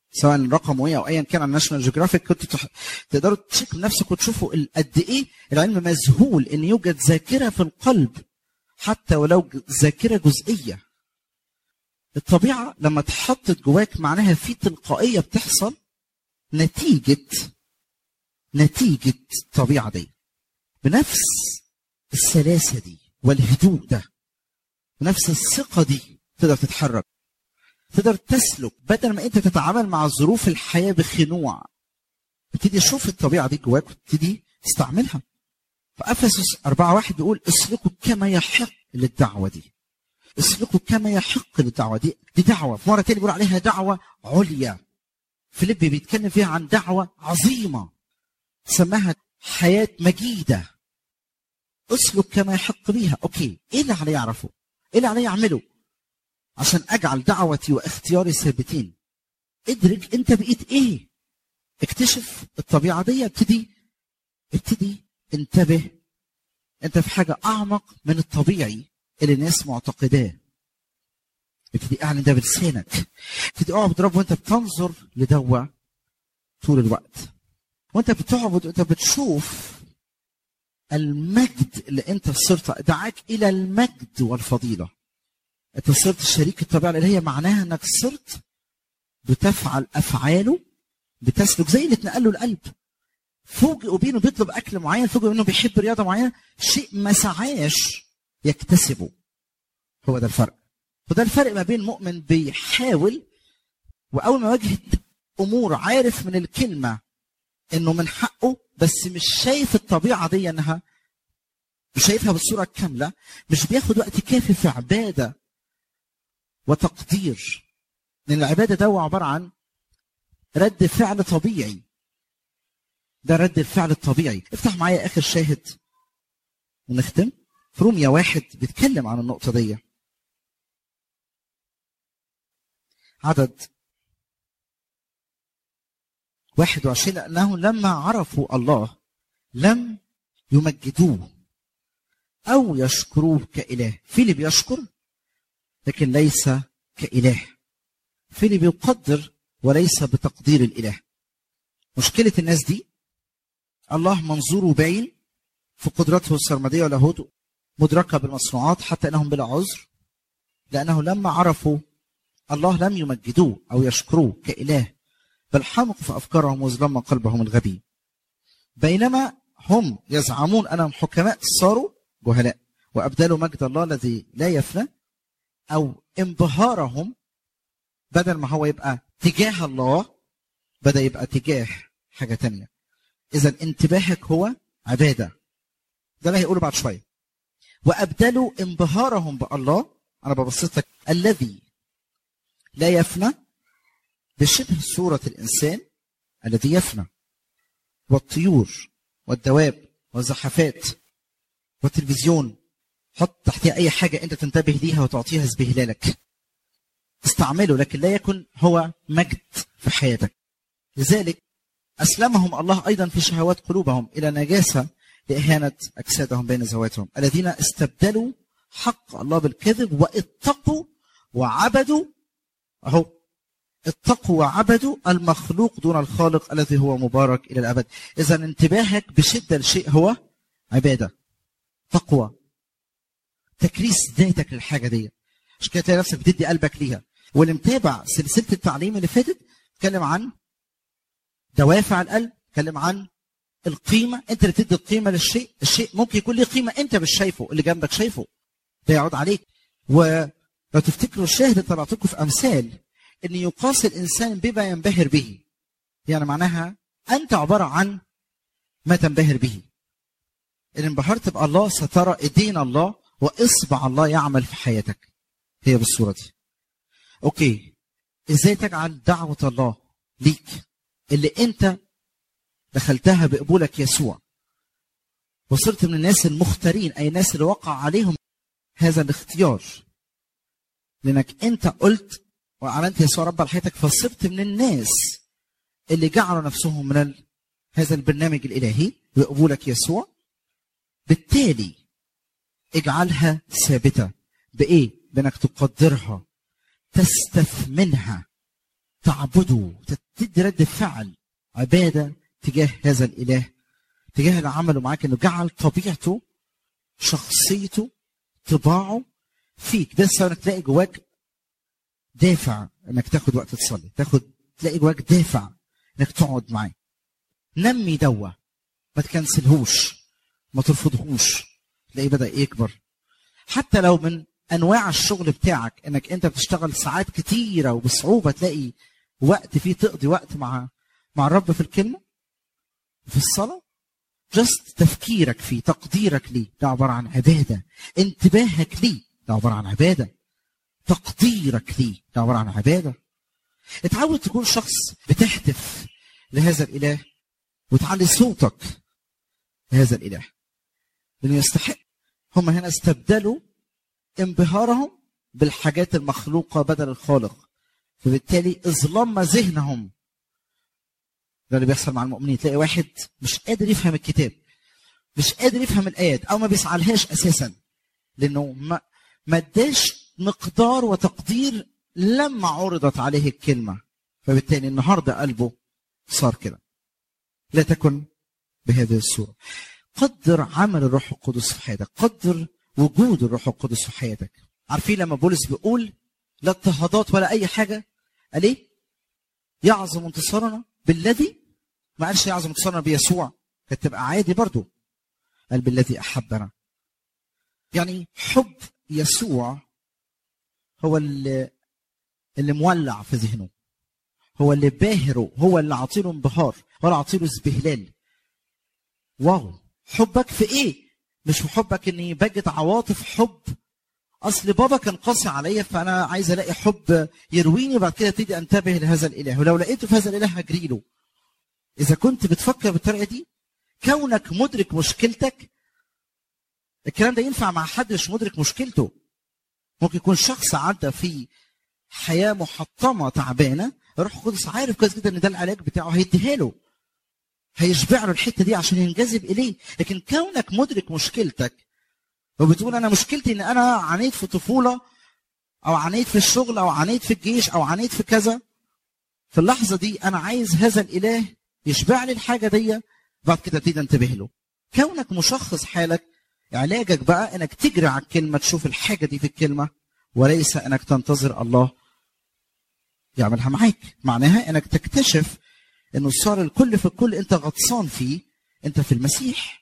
سواء رقم ايه او ايا كان على ناشونال جيوغرافيك كنتوا تح... تقدروا تشيك بنفسك وتشوفوا ال- قد ايه العلم مذهول ان يوجد ذاكره في القلب حتى ولو ج- ذاكره جزئيه الطبيعه لما اتحطت جواك معناها في تلقائيه بتحصل نتيجه نتيجه الطبيعه دي بنفس السلاسه دي والهدوء ده بنفس الثقه دي تقدر تتحرك تقدر تسلك بدل ما انت تتعامل مع ظروف الحياه بخنوع ابتدي شوف الطبيعه دي جواك وابتدي تستعملها فافسس 4 واحد بيقول اسلكوا كما يحق للدعوه دي اسلكوا كما يحق للدعوه دي دي دعوه في مره تاني بيقول عليها دعوه عليا فيليب بيتكلم فيها عن دعوه عظيمه سماها حياه مجيده اسلك كما يحق بيها اوكي ايه اللي علي اعرفه ايه اللي علي اعمله عشان اجعل دعوتي واختياري ثابتين ادرك انت بقيت ايه اكتشف الطبيعه دي ابتدي ابتدي انتبه انت في حاجه اعمق من الطبيعي اللي الناس معتقداه ابتدي اعلن ده بلسانك ابتدي اقعد رب وانت بتنظر لدوا طول الوقت وانت بتعبد وانت بتشوف المجد اللي انت صرت دعاك الى المجد والفضيله انت صرت شريك الطبيعه الالهيه معناها انك صرت بتفعل افعاله بتسلك زي اللي اتنقل له القلب فوجئوا بينه بيطلب اكل معين فوجئوا انه بيحب رياضه معينه شيء ما سعاش يكتسبه هو ده الفرق وده الفرق ما بين مؤمن بيحاول واول ما واجهت امور عارف من الكلمه انه من حقه بس مش شايف الطبيعه دي انها مش شايفها بالصوره الكامله مش بياخد وقت كافي في عباده وتقدير لان العباده ده هو عباره عن رد فعل طبيعي ده رد الفعل الطبيعي افتح معايا اخر شاهد ونختم في روميا واحد بيتكلم عن النقطة دي عدد 21 لأنه لما عرفوا الله لم يمجدوه أو يشكروه كإله في اللي بيشكر لكن ليس كإله في اللي بيقدر وليس بتقدير الإله مشكلة الناس دي الله منظوره باين في قدرته السرمدية ولاهوته مدركة بالمصنوعات حتى أنهم بلا عذر لأنه لما عرفوا الله لم يمجدوه أو يشكروه كإله بل حمقوا في أفكارهم وظلم قلبهم الغبي بينما هم يزعمون أنهم حكماء صاروا جهلاء وأبدلوا مجد الله الذي لا يفنى أو انبهارهم بدل ما هو يبقى تجاه الله بدأ يبقى تجاه حاجة تانية إذا انتباهك هو عبادة ده اللي هيقوله بعد شوية وأبدلوا انبهارهم بالله أنا ببسط لك الذي لا يفنى بشبه صورة الإنسان الذي يفنى والطيور والدواب والزحفات والتلفزيون حط تحتها أي حاجة أنت تنتبه ليها وتعطيها استهلالك استعمله لكن لا يكن هو مجد في حياتك لذلك أسلمهم الله أيضا في شهوات قلوبهم إلى نجاسة لإهانة أجسادهم بين زواتهم الذين استبدلوا حق الله بالكذب واتقوا وعبدوا أهو اتقوا وعبدوا المخلوق دون الخالق الذي هو مبارك إلى الأبد إذا انتباهك بشدة لشيء هو عبادة تقوى تكريس ذاتك للحاجة دي مش كده تلاقي نفسك بتدي قلبك ليها واللي متابع سلسلة التعليم اللي فاتت اتكلم عن دوافع القلب اتكلم عن القيمة انت اللي تدي القيمة للشيء الشيء ممكن يكون له قيمة انت مش شايفه اللي جنبك شايفه ده يعود عليك ولو تفتكروا الشاهد اللي طلعت لكم في امثال ان يقاس الانسان بما ينبهر به يعني معناها انت عبارة عن ما تنبهر به ان انبهرت بالله سترى ايدين الله واصبع الله يعمل في حياتك هي بالصورة دي اوكي ازاي تجعل دعوة الله ليك اللي انت دخلتها بقبولك يسوع وصرت من الناس المختارين اي الناس اللي وقع عليهم هذا الاختيار لانك انت قلت واعلنت يسوع رب على حياتك فصرت من الناس اللي جعلوا نفسهم من ال... هذا البرنامج الالهي بقبولك يسوع بالتالي اجعلها ثابته بايه؟ بانك تقدرها تستثمنها تعبده تدي رد فعل عباده تجاه هذا الاله تجاه اللي عمله معاك انه جعل طبيعته شخصيته طباعه فيك ده السبب انك تلاقي جواك دافع انك تاخد وقت تصلي تاخد تلاقي جواك دافع انك تقعد معاه نمي دوا ما تكنسلهوش ما ترفضهوش تلاقيه بدا يكبر حتى لو من انواع الشغل بتاعك انك انت بتشتغل ساعات كتيره وبصعوبه تلاقي وقت فيه تقضي وقت مع مع الرب في الكلمه في الصلاه جست تفكيرك فيه تقديرك ليه ده عباره عن عباده انتباهك ليه ده عباره عن عباده تقديرك ليه ده عباره عن عباده اتعود تكون شخص بتهتف لهذا الاله وتعلي صوتك لهذا الاله لانه يستحق هم هنا استبدلوا انبهارهم بالحاجات المخلوقه بدل الخالق فبالتالي اظلم ذهنهم ده اللي بيحصل مع المؤمنين تلاقي واحد مش قادر يفهم الكتاب مش قادر يفهم الايات او ما بيسعالهاش اساسا لانه ما ما اداش مقدار وتقدير لما عرضت عليه الكلمه فبالتالي النهارده قلبه صار كده لا تكن بهذه الصوره قدر عمل الروح القدس في حياتك قدر وجود الروح القدس في حياتك عارفين لما بولس بيقول لا اضطهادات ولا اي حاجه قال ايه يعظم انتصارنا بالذي ما قالش يعظم انتصارنا بيسوع كانت تبقى عادي برضو قال بالذي احبنا يعني حب يسوع هو اللي اللي مولع في ذهنه هو اللي باهره هو اللي عاطيله انبهار هو اللي عاطيله استهلال واو حبك في ايه مش في حبك اني بجد عواطف حب اصل بابا كان قاسي عليا فانا عايز الاقي حب يرويني وبعد كده ابتدي انتبه لهذا الاله ولو لقيته في هذا الاله هجري له اذا كنت بتفكر بالطريقه دي كونك مدرك مشكلتك الكلام ده ينفع مع حد مش مدرك مشكلته ممكن يكون شخص عدى في حياه محطمه تعبانه الروح القدس عارف كويس جدا ان ده العلاج بتاعه هيديها له هيشبع له الحته دي عشان ينجذب اليه لكن كونك مدرك مشكلتك وبتقول انا مشكلتي ان انا عانيت في طفوله او عانيت في الشغل او عانيت في الجيش او عانيت في كذا في اللحظه دي انا عايز هذا الاله يشبع لي الحاجه دي بعد كده ابتدي انتبه له كونك مشخص حالك علاجك بقى انك تجري على الكلمه تشوف الحاجه دي في الكلمه وليس انك تنتظر الله يعملها معاك معناها انك تكتشف انه صار الكل في الكل انت غطسان فيه انت في المسيح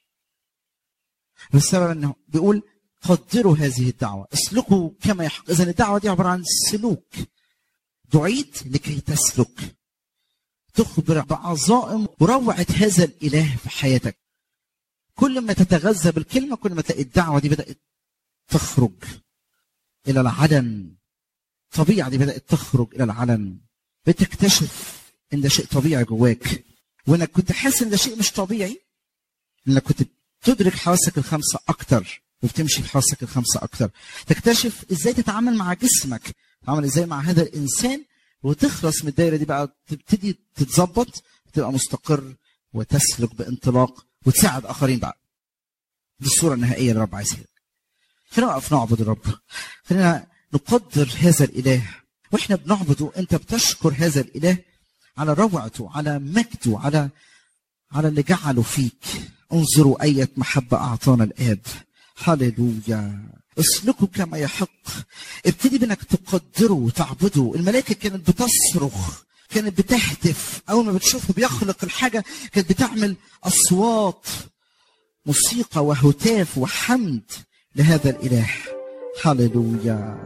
بالسبب انه بيقول قدروا هذه الدعوه اسلكوا كما يحق اذا الدعوه دي عباره عن سلوك دعيت لكي تسلك تخبر بعظائم وروعه هذا الاله في حياتك كل ما تتغذى بالكلمه كل ما تلاقي الدعوه دي بدات تخرج الى العلن الطبيعه دي بدات تخرج الى العلن بتكتشف ان ده شيء طبيعي جواك وانك كنت حاسس ان ده شيء مش طبيعي انك كنت تدرك حواسك الخمسه اكتر وبتمشي في حواسك الخمسه اكتر تكتشف ازاي تتعامل مع جسمك تتعامل ازاي مع هذا الانسان وتخلص من الدايره دي بقى تبتدي تتظبط تبقى مستقر وتسلك بانطلاق وتساعد اخرين بقى دي الصوره النهائيه اللي الرب عايزها خلينا نقف نعبد الرب خلينا نقدر هذا الاله واحنا بنعبده انت بتشكر هذا الاله على روعته على مجده على على اللي جعله فيك انظروا أية محبة أعطانا الآب هللويا اسلكوا كما يحق ابتدي بانك تقدره وتعبده الملائكه كانت بتصرخ كانت بتهتف اول ما بتشوفه بيخلق الحاجه كانت بتعمل اصوات موسيقى وهتاف وحمد لهذا الاله هللويا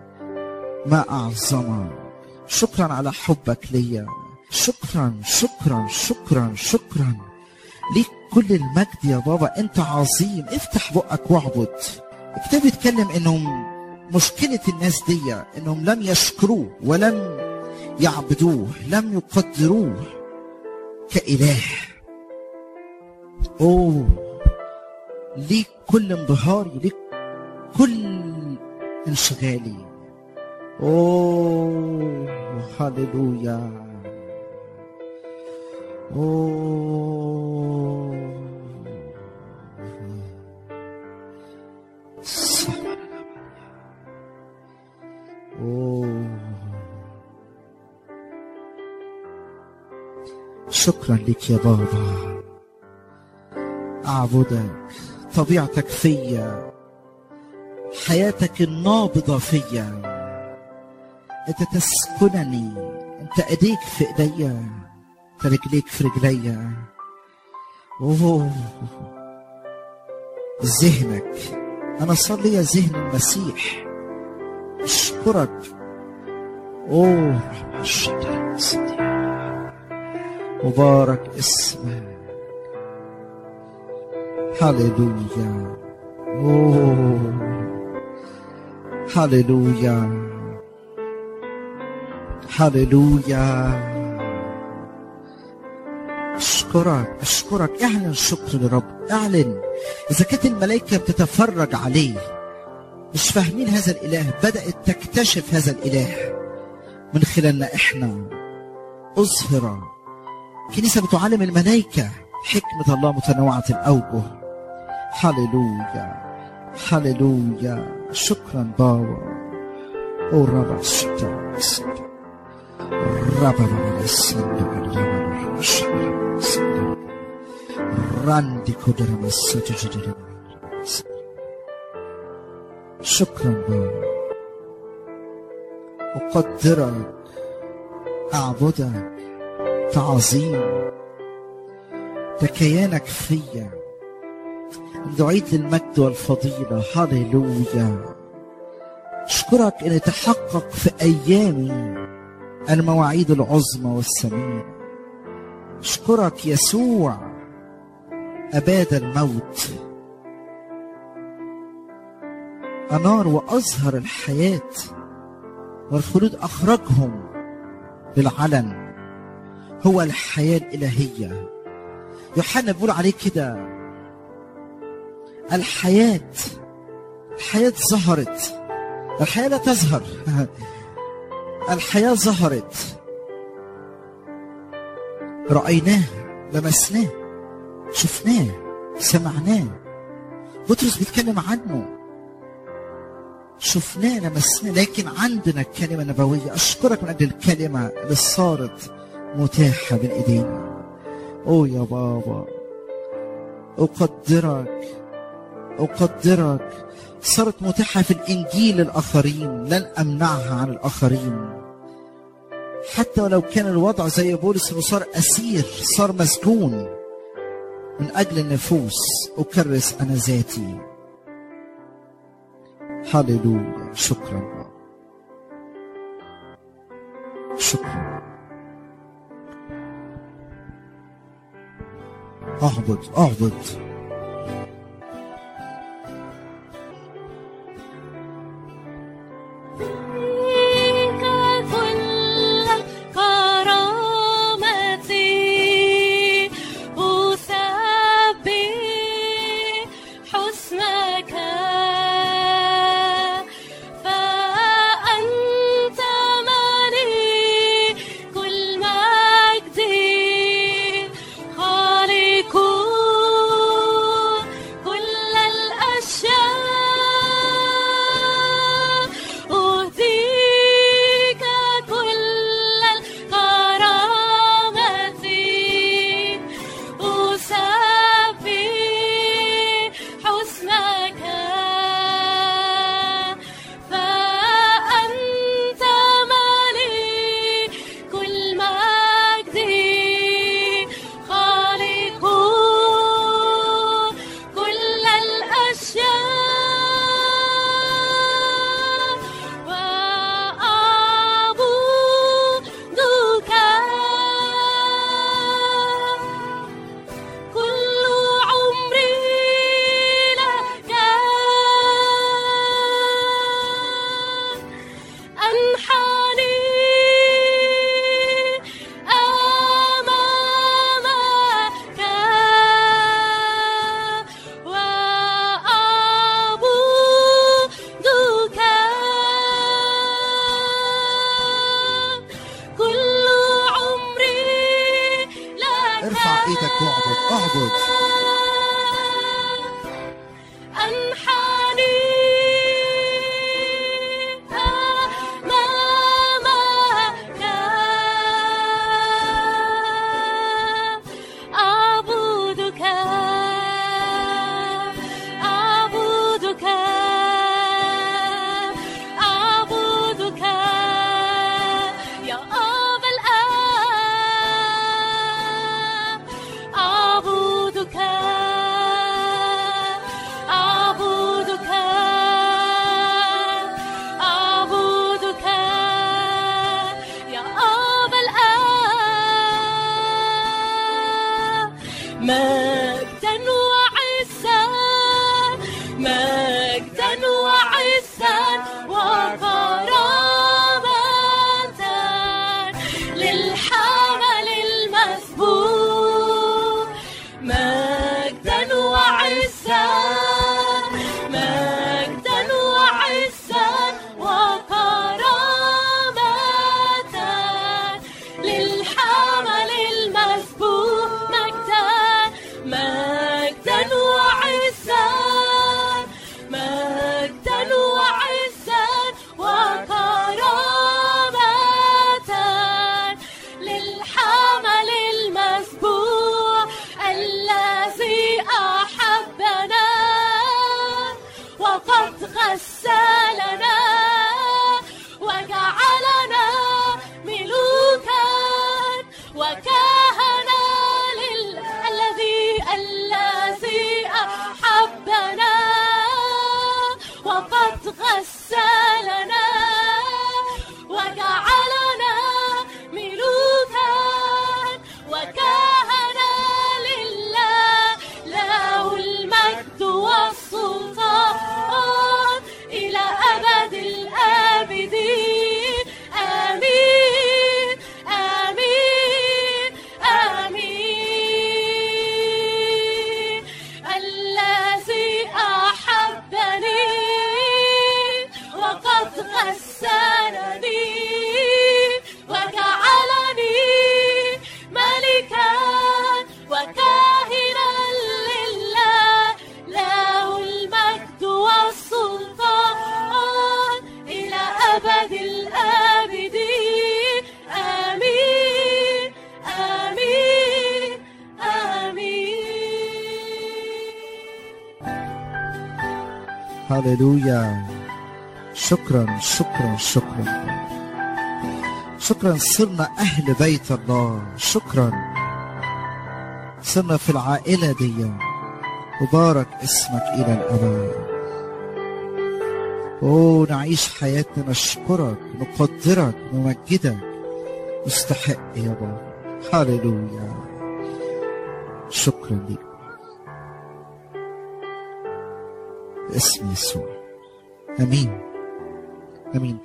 ما اعظمك شكرا على حبك ليا شكرا شكرا شكرا شكرا ليك كل المجد يا بابا انت عظيم افتح بقك واعبد الكتاب بيتكلم انهم مشكلة الناس دي انهم لم يشكروه ولم يعبدوه لم يقدروه كإله اوه ليك كل انبهاري ليك كل انشغالي اوه هللويا اوه اوه شكرا لك يا بابا أعبدك طبيعتك فيا حياتك النابضة فيا أنت تسكنني أنت إيديك في إيديا أنت رجليك في رجليا أوه ذهنك أنا صار لي ذهن المسيح أشكرك أوه مبارك اسمك هللويا أوه هللويا هللويا اشكرك اشكرك اعلن شكر لرب اعلن اذا كانت الملائكه بتتفرج عليه مش فاهمين هذا الاله بدات تكتشف هذا الاله من خلالنا احنا اظهر كنيسه بتعلم الملائكه حكمه الله متنوعه الاوجه هللويا هللويا شكرا بابا او ربع الشتاء ربع راندي كدر مسجد شكرا بابا أقدرك أعبدك تعظيم ده كيانك فيا دعيت للمجد والفضيلة هللويا أشكرك أن تحقق في أيامي المواعيد العظمى والثمينة أشكرك يسوع أباد الموت أنار وأظهر الحياة والخلود أخرجهم بالعلن هو الحياة الإلهية يوحنا بيقول عليه كده الحياة الحياة ظهرت الحياة لا تظهر الحياة ظهرت رأيناه لمسناه شفناه سمعناه بطرس بيتكلم عنه شفناه لمسناه لكن عندنا كلمة نبوية أشكرك من أجل الكلمة اللي صارت متاحة بين إيدينا أوه يا بابا أقدرك أقدرك صارت متاحة في الإنجيل للآخرين لن أمنعها عن الآخرين حتى ولو كان الوضع زي بولس انه صار اسير صار مسجون من اجل النفوس اكرس انا ذاتي هللويا شكرا شكرا اعبد اعبد فيك كل الكرامة أسبح حسنك فأنت مليك المجد خالق كل الأشياء أهديك كل الكرامة أسبح حسنك فأنت مليك المجد خالق كل الأشياء وأعبدك كل عمري لك أنحني أمامك وأعبدك كل عمري لك ارفع ايدك واعبد اعبد أنحني أمامك وقد غسلنا وجعلنا ملوكا وكهنا لل- الذي الذي أحبنا وقد غسلنا وجعلنا ملوكا وكهنا لله له المجد والسلطان إلى أبد الآبدين آمين آمين آمين الذي أحبني وقد غسلني وجعلني ملكا وكاهنا لله له المجد والسلطان إلى أبد الآبدين آمين آمين آمين هللويا شكرا شكرا شكرا شكرا صرنا أهل بيت الله شكرا صرنا في العائلة دي مبارك اسمك إلى الأبد أوه نعيش حياتنا نشكرك نقدرك نمجدك مستحق يا بابا هللويا شكرا لك باسم يسوع امين امين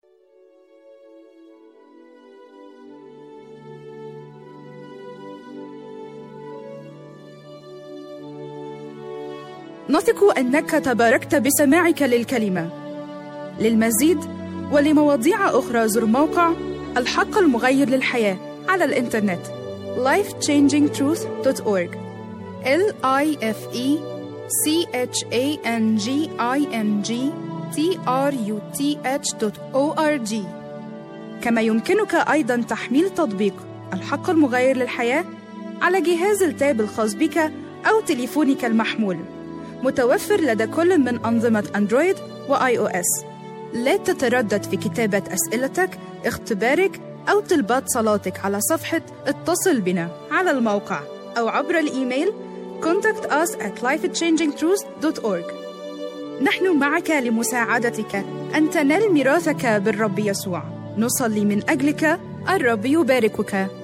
نثق انك تباركت بسماعك للكلمه للمزيد ولمواضيع اخرى زر موقع الحق المغير للحياه على الانترنت lifechangingtruth.org l i f e c h a n g i n g t r u t h o r g كما يمكنك ايضا تحميل تطبيق الحق المغير للحياه على جهاز التاب الخاص بك او تليفونك المحمول متوفر لدى كل من أنظمة أندرويد وآي أو إس. لا تتردد في كتابة أسئلتك، اختبارك أو طلبات صلاتك على صفحة اتصل بنا على الموقع أو عبر الإيميل contact us at lifechangingtruth.org نحن معك لمساعدتك أن تنال ميراثك بالرب يسوع نصلي من أجلك الرب يباركك